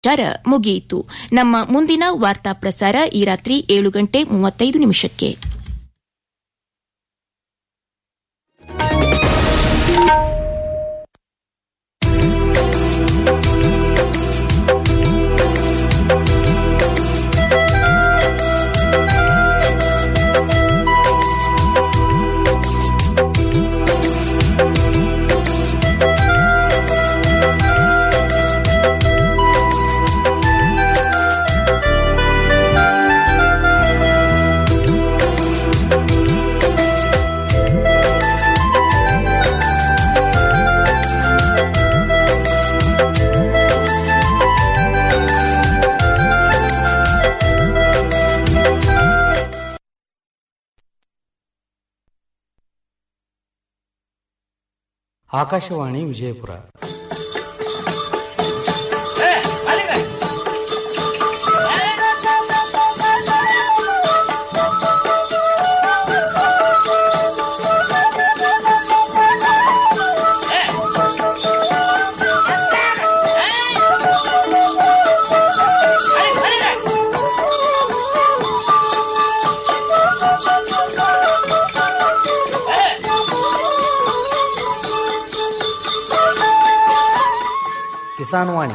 ಪ್ರಚಾರ ಮುಗಿಯಿತು ನಮ್ಮ ಮುಂದಿನ ವಾರ್ತಾ ಪ್ರಸಾರ ಈ ರಾತ್ರಿ ಏಳು ಗಂಟೆ ಮೂವತ್ತೈದು ನಿಮಿಷಕ್ಕೆ ಆಕಾಶವಾಣಿ ವಿಜಯಪುರ ಕಿಸಾನ್ ವಾಣಿ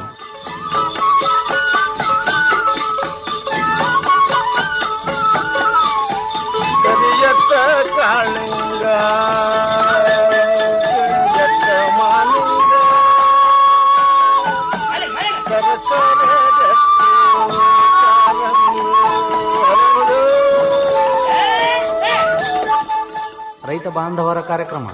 ಕರಿಯತ್ತ ಕಾಳಿಂಗ ಕರಿಯತ್ತ ಮಾಲಿಂಗ ಸರಸರ ಗಟ್ಟಿ ಕಾಲಂಗಿ ಹರಡು. ರೈತ ಬಾಂಧವರ ಕಾರ್ಯಕ್ರಮ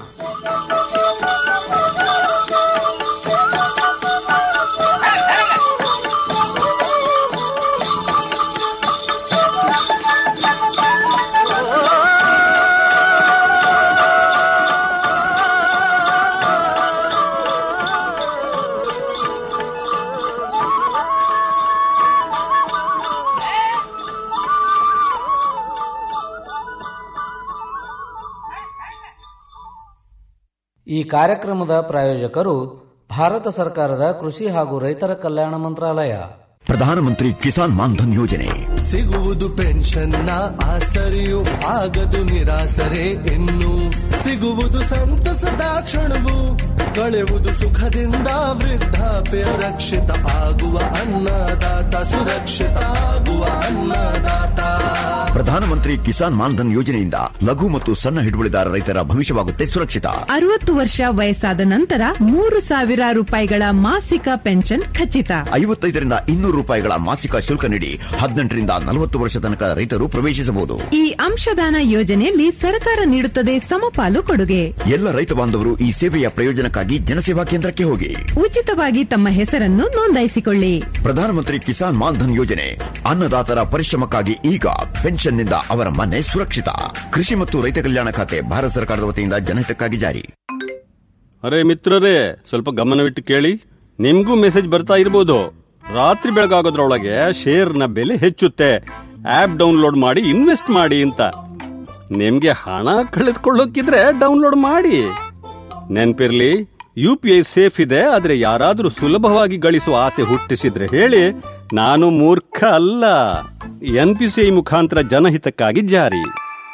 ಈ ಕಾರ್ಯಕ್ರಮದ ಪ್ರಾಯೋಜಕರು ಭಾರತ ಸರ್ಕಾರದ ಕೃಷಿ ಹಾಗೂ ರೈತರ ಕಲ್ಯಾಣ ಮಂತ್ರಾಲಯ ಪ್ರಧಾನಮಂತ್ರಿ ಕಿಸಾನ್ ಮಾನ್ಧನ್ ಯೋಜನೆ ಸಿಗುವುದು ಪೆನ್ಷನ್ನ ಆಸರೆಯು ಆಗದು ನಿರಾಸರೆ ಇನ್ನು ಸಿಗುವುದು ಸಂತಸದ ಕ್ಷಣವು ಕಳೆವುದು ಸುಖದಿಂದ ವೃದ್ಧಾಪ್ಯ ರಕ್ಷಿತ ಆಗುವ ಅನ್ನದಾತ ಸುರಕ್ಷಿತ ಆಗುವ ಅನ್ನದಾತ ಪ್ರಧಾನಮಂತ್ರಿ ಕಿಸಾನ್ ಮಾನ್ಧನ್ ಯೋಜನೆಯಿಂದ ಲಘು ಮತ್ತು ಸಣ್ಣ ಹಿಡುವಳಿದಾರ ರೈತರ ಭವಿಷ್ಯವಾಗುತ್ತೆ ಸುರಕ್ಷಿತ ಅರವತ್ತು ವರ್ಷ ವಯಸ್ಸಾದ ನಂತರ ಮೂರು ಸಾವಿರ ರೂಪಾಯಿಗಳ ಮಾಸಿಕ ಪೆನ್ಷನ್ ಖಚಿತ ಐವತ್ತೈದರಿಂದ ಇನ್ನೂರು ರೂಪಾಯಿಗಳ ಮಾಸಿಕ ಶುಲ್ಕ ನೀಡಿ ಹದಿನೆಂಟರಿಂದ ನಲವತ್ತು ವರ್ಷ ತನಕ ರೈತರು ಪ್ರವೇಶಿಸಬಹುದು ಈ ಅಂಶದಾನ ಯೋಜನೆಯಲ್ಲಿ ಸರ್ಕಾರ ನೀಡುತ್ತದೆ ಸಮಪಾಲು ಕೊಡುಗೆ ಎಲ್ಲ ರೈತ ಬಾಂಧವರು ಈ ಸೇವೆಯ ಪ್ರಯೋಜನಕ್ಕಾಗಿ ಜನಸೇವಾ ಕೇಂದ್ರಕ್ಕೆ ಹೋಗಿ ಉಚಿತವಾಗಿ ತಮ್ಮ ಹೆಸರನ್ನು ನೋಂದಾಯಿಸಿಕೊಳ್ಳಿ ಪ್ರಧಾನಮಂತ್ರಿ ಕಿಸಾನ್ ಮಾನ್ಧನ್ ಯೋಜನೆ ಅನ್ನದಾತರ ಪರಿಶ್ರಮಕ್ಕಾಗಿ ಈಗ ಪೆನ್ಷನ್ನಿಂದ ಅವರ ಮನೆ ಸುರಕ್ಷಿತ ಕೃಷಿ ಮತ್ತು ರೈತ ಕಲ್ಯಾಣ ಖಾತೆ ಭಾರತ ಸರ್ಕಾರದ ವತಿಯಿಂದ ಜನಹಿತಕ್ಕಾಗಿ ಜಾರಿ ಅರೆ ಮಿತ್ರರೇ ಸ್ವಲ್ಪ ಗಮನವಿಟ್ಟು ಕೇಳಿ ನಿಮ್ಗೂ ಮೆಸೇಜ್ ಬರ್ತಾ ಇರ್ಬೋದು ರಾತ್ರಿ ಬೆಳಗಾಗೋದ್ರೊಳಗೆ ಶೇರ್ನ ಬೆಲೆ ಹೆಚ್ಚುತ್ತೆ ಆಪ್ ಡೌನ್ಲೋಡ್ ಮಾಡಿ ಇನ್ವೆಸ್ಟ್ ಮಾಡಿ ಅಂತ ನಿಮ್ಗೆ ಹಣ ಕಳೆದುಕೊಳ್ಳೋಕಿದ್ರೆ ಡೌನ್ಲೋಡ್ ಮಾಡಿ ನೆನ್ಪಿರ್ಲಿ ಯು ಪಿ ಐ ಸೇಫ್ ಇದೆ ಆದ್ರೆ ಯಾರಾದ್ರೂ ಸುಲಭವಾಗಿ ಗಳಿಸುವ ಆಸೆ ಹುಟ್ಟಿಸಿದ್ರೆ ಹೇಳಿ ನಾನು ಮೂರ್ಖ ಅಲ್ಲ ಎನ್ ಪಿ ಸಿ ಐ ಮುಖಾಂತರ ಜನಹಿತಕ್ಕಾಗಿ ಜಾರಿ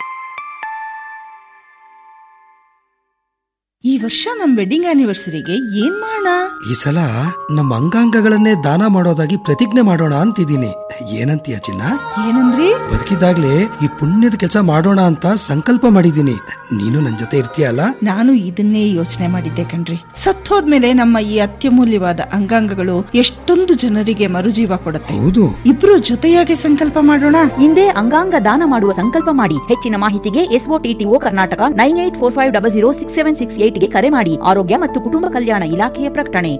ಈ ವರ್ಷ ನಮ್ ವೆಡ್ಡಿಂಗ್ ಆನಿವರ್ಸರಿಗೆ ಏನ್ ಮಾಡೋಣ ಈ ಸಲ ನಮ್ಮ ಅಂಗಾಂಗಗಳನ್ನೇ ದಾನ ಮಾಡೋದಾಗಿ ಪ್ರತಿಜ್ಞೆ ಮಾಡೋಣ ಅಂತಿದ್ದೀನಿ ಏನಂತೀಯ ಚಿನ್ನ ಏನಂದ್ರಿ ಬದುಕಿದಾಗ್ಲೇ ಈ ಪುಣ್ಯದ ಕೆಲಸ ಮಾಡೋಣ ಅಂತ ಸಂಕಲ್ಪ ಮಾಡಿದ್ದೀನಿ ನೀನು ನನ್ ಜೊತೆ ಇರ್ತೀಯಲ್ಲ ನಾನು ಇದನ್ನೇ ಯೋಚನೆ ಮಾಡಿದ್ದೆ ಕಣ್ರಿ ಸತ್ತೋದ್ಮೇಲೆ ನಮ್ಮ ಈ ಅತ್ಯಮೂಲ್ಯವಾದ ಅಂಗಾಂಗಗಳು ಎಷ್ಟೊಂದು ಜನರಿಗೆ ಮರುಜೀವ ಕೊಡುತ್ತೆ ಹೌದು ಇಬ್ರು ಜೊತೆಯಾಗಿ ಸಂಕಲ್ಪ ಮಾಡೋಣ ಹಿಂದೆ ಅಂಗಾಂಗ ದಾನ ಮಾಡುವ ಸಂಕಲ್ಪ ಮಾಡಿ ಹೆಚ್ಚಿನ ಮಾಹಿತಿಗೆ SOTTO Karnataka nine eight four five double zero six seven six ಏಟ್ಗೆ ಕರೆ ಮಾಡಿ ಆರೋಗ್ಯ ಮತ್ತು ಕುಟುಂಬ ಕಲ್ಯಾಣ ಇಲಾಖೆಯ ಪ್ರಕಟಣೆ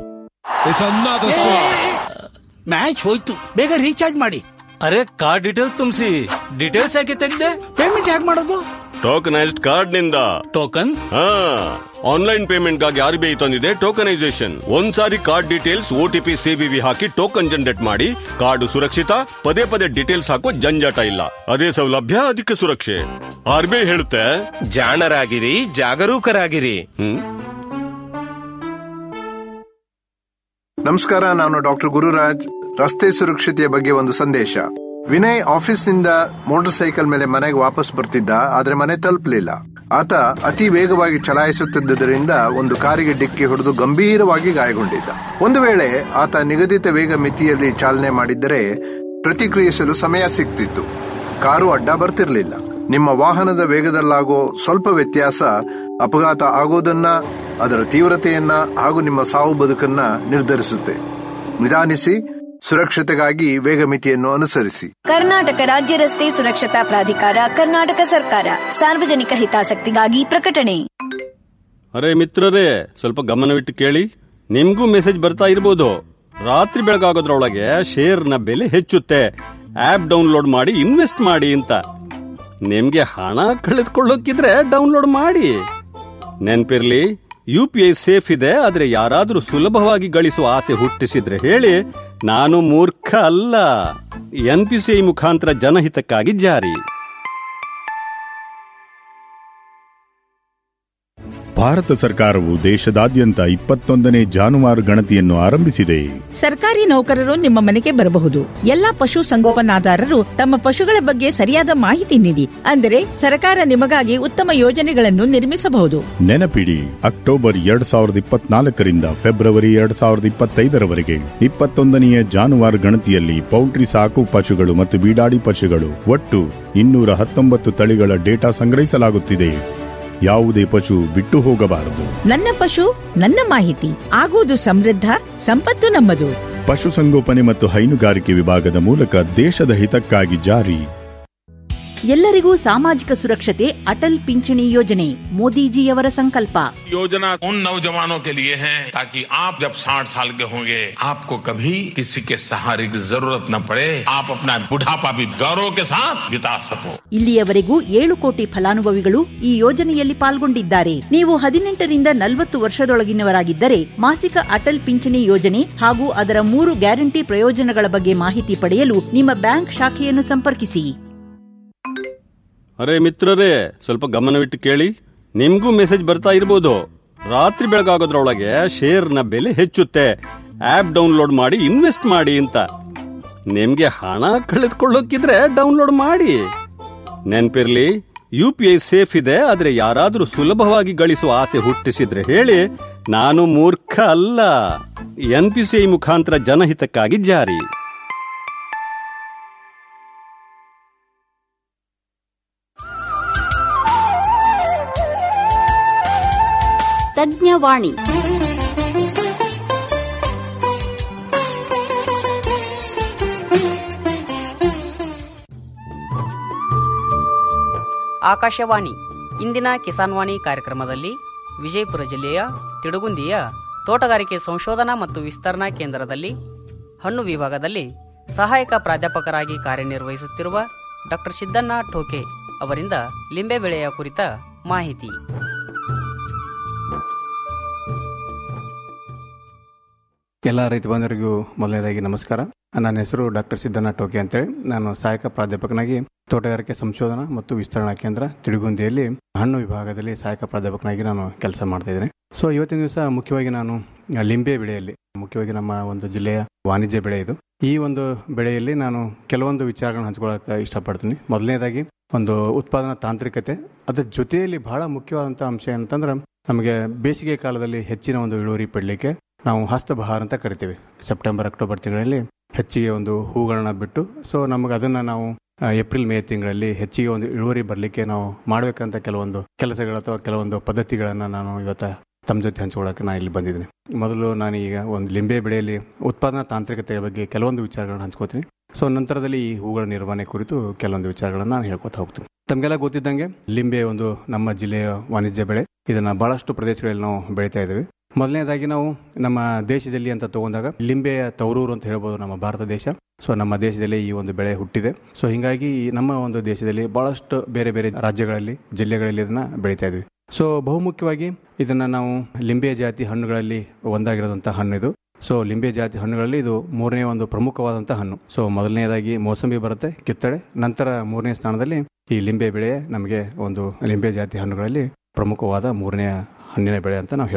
ಮ್ಯಾಚ್ ಹೋಯ್ತು ಬೇಗ ರೀಚಾರ್ಜ್ ಮಾಡಿ ಅರೆ ಕಾರ್ಡ್ ಡೀಟೇಲ್ ತುಂಬಿಸಿ ಡೀಟೇಲ್ಸ್ ಯಾಕೆ ತೆಗ್ದೆ ಪೇಮೆಂಟ್ ಹೇಗೆ ಮಾಡೋದು ಟೋಕನೈಸ್ಡ್ ಕಾರ್ಡ್ ನಿಂದ ಟೋಕನ್ ಹಾ ಆನ್ಲೈನ್ ಪೇಮೆಂಟ್ ಗಾಗಿ ಆರ್ ಬಿ ಐ ತಂದಿದೆ ಟೋಕನೈಸೇಷನ್ ಒಂದ್ಸಾರಿ ಕಾರ್ಡ್ ಡೀಟೇಲ್ಸ್ ಓಟಿಪಿ ಸಿಬಿವಿ ಹಾಕಿ ಟೋಕನ್ ಜನರೇಟ್ ಮಾಡಿ ಕಾರ್ಡ್ ಸುರಕ್ಷಿತ ಪದೇ ಪದೇ ಡೀಟೇಲ್ಸ್ ಹಾಕೋ ಜಂಜಾಟ ಇಲ್ಲ ಅದೇ ಸೌಲಭ್ಯ ಅದಕ್ಕೆ ಸುರಕ್ಷೆ ಆರ್ ಬಿ ಐ ಹೇಳುತ್ತೆ ಜಾಣರಾಗಿರಿ ಜಾಗರೂಕರಾಗಿರಿ ಹ್ಮ್ ನಮಸ್ಕಾರ ನಾನು ಡಾಕ್ಟರ್ ಗುರುರಾಜ್ ರಸ್ತೆ ಸುರಕ್ಷತೆಯ ಬಗ್ಗೆ ಒಂದು ಸಂದೇಶ ವಿನಯ್ ಆಫೀಸ್ನಿಂದ ಮೋಟಾರ್ ಸೈಕಲ್ ಮೇಲೆ ಮನೆಗೆ ವಾಪಸ್ ಬರ್ತಿದ್ದ ಆದ್ರೆ ಮನೆ ತಲುಪಲಿಲ್ಲ ಆತ ಅತಿ ವೇಗವಾಗಿ ಚಲಾಯಿಸುತ್ತಿದ್ದರಿಂದ ಒಂದು ಕಾರಿಗೆ ಡಿಕ್ಕಿ ಹೊಡೆದು ಗಂಭೀರವಾಗಿ ಗಾಯಗೊಂಡಿದ್ದ ಒಂದು ವೇಳೆ ಆತ ನಿಗದಿತ ವೇಗ ಮಿತಿಯಲ್ಲಿ ಚಾಲನೆ ಮಾಡಿದ್ದರೆ ಪ್ರತಿಕ್ರಿಯಿಸಲು ಸಮಯ ಸಿಗ್ತಿತ್ತು ಕಾರು ಅಡ್ಡ ಬರ್ತಿರ್ಲಿಲ್ಲ ನಿಮ್ಮ ವಾಹನದ ವೇಗದಲ್ಲಾಗೋ ಸ್ವಲ್ಪ ವ್ಯತ್ಯಾಸ ಅಪಘಾತ ಆಗೋದನ್ನ ಅದರ ತೀವ್ರತೆಯನ್ನ ಹಾಗೂ ನಿಮ್ಮ ಸಾವು ಬದುಕನ್ನ ನಿರ್ಧರಿಸುತ್ತೆ ನಿಧಾನಿಸಿ ಸುರಕ್ಷತೆಗಾಗಿ ವೇಗ ಮಿತಿಯನ್ನು ಅನುಸರಿಸಿ ಕರ್ನಾಟಕ ರಾಜ್ಯ ರಸ್ತೆ ಸುರಕ್ಷತಾ ಪ್ರಾಧಿಕಾರ ಕರ್ನಾಟಕ ಸರ್ಕಾರ ಸಾರ್ವಜನಿಕ ಹಿತಾಸಕ್ತಿಗಾಗಿ ಪ್ರಕಟಣೆ ಅರೆ ಮಿತ್ರರೇ ಸ್ವಲ್ಪ ಗಮನವಿಟ್ಟು ಕೇಳಿ ನಿಮ್ಗೂ ಮೆಸೇಜ್ ಬರ್ತಾ ಇರ್ಬೋದು ರಾತ್ರಿ ಬೆಳಗಾಗೋದ್ರೊಳಗೆ ಶೇರ್ನ ಬೆಲೆ ಹೆಚ್ಚುತ್ತೆ ಆಪ್ ಡೌನ್ಲೋಡ್ ಮಾಡಿ ಇನ್ವೆಸ್ಟ್ ಮಾಡಿ ಅಂತ ನಿಮ್ಗೆ ಹಣ ಕಳೆದುಕೊಳ್ಳೋಕಿದ್ರೆ ಡೌನ್ಲೋಡ್ ಮಾಡಿ ನೆನ್ಪಿರ್ಲಿ ಯು ಪಿ ಐ ಸೇಫ್ ಇದೆ ಆದ್ರೆ ಯಾರಾದ್ರೂ ಸುಲಭವಾಗಿ ಗಳಿಸುವ ಆಸೆ ಹುಟ್ಟಿಸಿದ್ರೆ ಹೇಳಿ ನಾನು ಮೂರ್ಖ ಅಲ್ಲ ಎನ್ ಪಿ ಸಿ ಐ ಮುಖಾಂತರ ಜನಹಿತಕ್ಕಾಗಿ ಜಾರಿ ಭಾರತ ಸರ್ಕಾರವು ದೇಶದಾದ್ಯಂತ ಇಪ್ಪತ್ತೊಂದನೇ ಜಾನುವಾರು ಗಣತಿಯನ್ನು ಆರಂಭಿಸಿದೆ ಸರ್ಕಾರಿ ನೌಕರರು ನಿಮ್ಮ ಮನೆಗೆ ಬರಬಹುದು ಎಲ್ಲಾ ಪಶು ಸಂಗೋಪನಾದಾರರು ತಮ್ಮ ಪಶುಗಳ ಬಗ್ಗೆ ಸರಿಯಾದ ಮಾಹಿತಿ ನೀಡಿ ಅಂದರೆ ಸರ್ಕಾರ ನಿಮಗಾಗಿ ಉತ್ತಮ ಯೋಜನೆಗಳನ್ನು ನಿರ್ಮಿಸಬಹುದು ನೆನಪಿಡಿ ಅಕ್ಟೋಬರ್ ಎರಡ್ ಸಾವಿರದ ಇಪ್ಪತ್ನಾಲ್ಕರಿಂದ ಫೆಬ್ರವರಿ ಎರಡ್ ಸಾವಿರದ ಇಪ್ಪತ್ತೈದರವರೆಗೆ ಇಪ್ಪತ್ತೊಂದನೆಯ ಜಾನುವಾರು ಗಣತಿಯಲ್ಲಿ ಪೌಲ್ಟ್ರಿ ಸಾಕು ಪಶುಗಳು ಮತ್ತು ಬೀಡಾಡಿ ಪಶುಗಳು ಒಟ್ಟು ಇನ್ನೂರ ಹತ್ತೊಂಬತ್ತು ತಳಿಗಳ ಡೇಟಾ ಸಂಗ್ರಹಿಸಲಾಗುತ್ತಿದೆ ಯಾವುದೇ ಪಶು ಬಿಟ್ಟು ಹೋಗಬಾರದು ನನ್ನ ಪಶು ನನ್ನ ಮಾಹಿತಿ ಆಗುವುದು ಸಮೃದ್ಧ ಸಂಪತ್ತು ನಮ್ಮದು ಪಶುಸಂಗೋಪನೆ ಮತ್ತು ಹೈನುಗಾರಿಕೆ ವಿಭಾಗದ ಮೂಲಕ ದೇಶದ ಹಿತಕ್ಕಾಗಿ ಜಾರಿ ಎಲ್ಲರಿಗೂ ಸಾಮಾಜಿಕ ಸುರಕ್ಷತೆ ಅಟಲ್ ಪಿಂಚಣಿ ಯೋಜನೆ ಮೋದಿಜಿಯವರ ಸಂಕಲ್ಪ योजना उन नौजवानों के लिए है ताकि आप जब 60 साल के होंगे आपको कभी किसी के सहारे की जरूरत न पड़े आप अपना बुढ़ापा भी गौरव के साथ बिता सको ಇಲ್ಲಿಯವರೆಗೂ ಏಳು ಕೋಟಿ ಫಲಾನುಭವಿಗಳು ಈ ಯೋಜನೆಯಲ್ಲಿ ಪಾಲ್ಗೊಂಡಿದ್ದಾರೆ ನೀವು ಹದಿನೆಂಟರಿಂದ ನಲವತ್ತು ವರ್ಷದೊಳಗಿನವರಾಗಿದ್ದರೆ ಮಾಸಿಕ ಅಟಲ್ ಪಿಂಚಣಿ ಯೋಜನೆ ಹಾಗೂ ಅದರ ಮೂರು ಗ್ಯಾರಂಟಿ ಪ್ರಯೋಜನಗಳ ಬಗ್ಗೆ ಮಾಹಿತಿ ಪಡೆಯಲು ನಿಮ್ಮ ಬ್ಯಾಂಕ್ ಶಾಖೆಯನ್ನು ಸಂಪರ್ಕಿಸಿ ಅರೆ ಮಿತ್ರರೇ ಸ್ವಲ್ಪ ಗಮನವಿಟ್ಟು ಕೇಳಿ ನಿಮ್ಗೂ ಮೆಸೇಜ್ ಬರ್ತಾ ಇರ್ಬೋದು ರಾತ್ರಿ ಬೆಳಗಾಗೋದ್ರೊಳಗೆ ಶೇರ್ನ ಬೆಲೆ ಹೆಚ್ಚುತ್ತೆ ಆಪ್ ಡೌನ್ಲೋಡ್ ಮಾಡಿ ಇನ್ವೆಸ್ಟ್ ಮಾಡಿ ಅಂತ ನಿಮ್ಗೆ ಹಣ ಕಳೆದುಕೊಳ್ಳೋಕಿದ್ರೆ ಡೌನ್ಲೋಡ್ ಮಾಡಿ ನೆನ್ಪಿರ್ಲಿ ಯು ಪಿ ಐ ಸೇಫ್ ಇದೆ ಆದ್ರೆ ಯಾರಾದ್ರೂ ಸುಲಭವಾಗಿ ಗಳಿಸುವ ಆಸೆ ಹುಟ್ಟಿಸಿದ್ರೆ ಹೇಳಿ ನಾನು ಮೂರ್ಖ ಅಲ್ಲ ಎನ್ ಪಿ ಸಿ ಐ ಮುಖಾಂತರ ಜನಹಿತಕ್ಕಾಗಿ ಜಾರಿ ತಜ್ಞವಾಣಿ ಆಕಾಶವಾಣಿ ಇಂದಿನ ಕಿಸಾನ್ ವಾಣಿ ಕಾರ್ಯಕ್ರಮದಲ್ಲಿ ವಿಜಯಪುರ ಜಿಲ್ಲೆಯ ತಿಡುಗುಂದಿಯ ತೋಟಗಾರಿಕೆ ಸಂಶೋಧನಾ ಮತ್ತು ವಿಸ್ತರಣಾ ಕೇಂದ್ರದಲ್ಲಿ ಹಣ್ಣು ವಿಭಾಗದಲ್ಲಿ ಸಹಾಯಕ ಪ್ರಾಧ್ಯಾಪಕರಾಗಿ ಕಾರ್ಯನಿರ್ವಹಿಸುತ್ತಿರುವ ಡಾಕ್ಟರ್ ಸಿದ್ದಣ್ಣ ಠೋಕೆ ಅವರಿಂದ ಲಿಂಬೆ ಬೆಳೆಯ ಕುರಿತ ಮಾಹಿತಿ ಎಲ್ಲ ರೈತ ಬಾಂಧವರಿಗೂ ಮೊದಲನೇದಾಗಿ ನಮಸ್ಕಾರ ನನ್ನ ಹೆಸರು ಡಾಕ್ಟರ್ ಸಿದ್ದಣ್ಣ ಟೋಕೆ ಅಂತೇಳಿ ನಾನು ಸಹಾಯಕ ಪ್ರಾಧ್ಯಾಪಕನಾಗಿ ತೋಟಗಾರಿಕೆ ಸಂಶೋಧನಾ ಮತ್ತು ವಿಸ್ತರಣಾ ಕೇಂದ್ರ ತಿಳುಗುಂದಿಯಲ್ಲಿ ಹಣ್ಣು ವಿಭಾಗದಲ್ಲಿ ಸಹಾಯಕ ಪ್ರಾಧ್ಯಾಪಕನಾಗಿ ನಾನು ಕೆಲಸ ಮಾಡ್ತಾ ಇದ್ದೇನೆ ಸೊ ಇವತ್ತಿನ ದಿವಸ ಮುಖ್ಯವಾಗಿ ನಾನು ಲಿಂಬೆ ಬೆಳೆಯಲ್ಲಿ ಮುಖ್ಯವಾಗಿ ನಮ್ಮ ಒಂದು ಜಿಲ್ಲೆಯ ವಾಣಿಜ್ಯ ಬೆಳೆ ಇದು ಈ ಒಂದು ಬೆಳೆಯಲ್ಲಿ ನಾನು ಕೆಲವೊಂದು ವಿಚಾರಗಳನ್ನ ಹಂಚ್ಕೊಳ್ಳೋಕೆ ಇಷ್ಟಪಡ್ತೀನಿ ಮೊದಲನೇದಾಗಿ ಒಂದು ಉತ್ಪಾದನಾ ತಾಂತ್ರಿಕತೆ ಅದರ ಜೊತೆಯಲ್ಲಿ ಬಹಳ ಮುಖ್ಯವಾದಂಥ ಅಂಶ ಏನಂತಂದ್ರೆ ನಮಗೆ ಬೇಸಿಗೆ ಕಾಲದಲ್ಲಿ ಹೆಚ್ಚಿನ ಒಂದು ಇಳುವರಿ ಪಡಲಿಕ್ಕೆ ನಾವು ಹಸ್ತಬಹಾರ ಅಂತ ಕರಿತೀವಿ ಸೆಪ್ಟೆಂಬರ್ ಅಕ್ಟೋಬರ್ ತಿಂಗಳಲ್ಲಿ ಹೆಚ್ಚಿಗೆ ಒಂದು ಹೂಗಳನ್ನ ಬಿಟ್ಟು ಸೊ ನಮಗೆ ಅದನ್ನ ನಾವು ಆ, ಏಪ್ರಿಲ್ ಮೇ ತಿಂಗಳಲ್ಲಿ ಹೆಚ್ಚಿಗೆ ಒಂದು ಇಳುವರಿ ಬರಲಿಕ್ಕೆ ನಾವು ಮಾಡಬೇಕಂತ ಕೆಲವೊಂದು ಕೆಲಸಗಳು ಅಥವಾ ಕೆಲವೊಂದು ಪದ್ಧತಿಗಳನ್ನು ನಾನು ಇವತ್ತು ತಮ್ಮ ಜೊತೆ ಹಂಚ್ಕೊಳ್ಳೋಕೆ ನಾನು ಇಲ್ಲಿ ಬಂದಿದ್ದೀನಿ ಮೊದಲು ನಾನು ಈಗ ಒಂದು ಲಿಂಬೆ ಬೆಳೆಯಲ್ಲಿ ಉತ್ಪಾದನಾ ತಾಂತ್ರಿಕತೆಯ ಬಗ್ಗೆ ಕೆಲವೊಂದು ವಿಚಾರಗಳನ್ನ ಹಂಚ್ಕೋತೀನಿ ಸೊ ನಂತರದಲ್ಲಿ ಈ ಹೂಗಳ ನಿರ್ವಹಣೆ ಕುರಿತು ಕೆಲವೊಂದು ವಿಚಾರಗಳನ್ನು ನಾನು ಹೇಳ್ಕೊತಾ ಹೋಗ್ತೀನಿ ತಮಗೆಲ್ಲ ಗೊತ್ತಿದ್ದಂಗೆ ಲಿಂಬೆ ಒಂದು ನಮ್ಮ ಜಿಲ್ಲೆಯ ವಾಣಿಜ್ಯ ಬೆಳೆ ಇದನ್ನ ಬಹಳಷ್ಟು ಪ್ರದೇಶಗಳಲ್ಲಿ ನಾವು ಬೆಳೀತಾ ಇದ್ದೇವೆ ಮೊದಲನೇದಾಗಿ ನಾವು ನಮ್ಮ ದೇಶದಲ್ಲಿ ಅಂತ ತಗೊಂಡಾಗ ಲಿಂಬೆಯ ತವರೂರು ಅಂತ ಹೇಳ್ಬೋದು ನಮ್ಮ ಭಾರತ ದೇಶ ಸೊ ನಮ್ಮ ದೇಶದಲ್ಲಿ ಈ ಒಂದು ಬೆಳೆ ಹುಟ್ಟಿದೆ ಸೊ ಹಿಂಗಾಗಿ ಈ ನಮ್ಮ ಒಂದು ದೇಶದಲ್ಲಿ ಬಹಳಷ್ಟು ಬೇರೆ ಬೇರೆ ರಾಜ್ಯಗಳಲ್ಲಿ ಜಿಲ್ಲೆಗಳಲ್ಲಿ ಇದನ್ನ ಬೆಳೀತಾ ಇದ್ವಿ ಸೊ ಬಹುಮುಖ್ಯವಾಗಿ ಇದನ್ನ ನಾವು ಲಿಂಬೆ ಜಾತಿ ಹಣ್ಣುಗಳಲ್ಲಿ ಒಂದಾಗಿರೋದಂಥ ಹಣ್ಣು ಇದು ಸೊ ಲಿಂಬೆ ಜಾತಿ ಹಣ್ಣುಗಳಲ್ಲಿ ಇದು ಮೂರನೇ ಒಂದು ಪ್ರಮುಖವಾದಂಥ ಹಣ್ಣು ಸೊ ಮೊದಲನೇದಾಗಿ ಮೋಸಂಬಿ ಬರುತ್ತೆ ಕಿತ್ತಳೆ ನಂತರ ಮೂರನೇ ಸ್ಥಾನದಲ್ಲಿ ಈ ಲಿಂಬೆ ಬೆಳೆ ನಮಗೆ ಒಂದು ಲಿಂಬೆ ಜಾತಿ ಹಣ್ಣುಗಳಲ್ಲಿ ಪ್ರಮುಖವಾದ ಮೂರನೇ ಹಣ್ಣಿನ ಬೆಳೆ ಅಂತ ನಾವು ಹೇಳ್ಬೋದು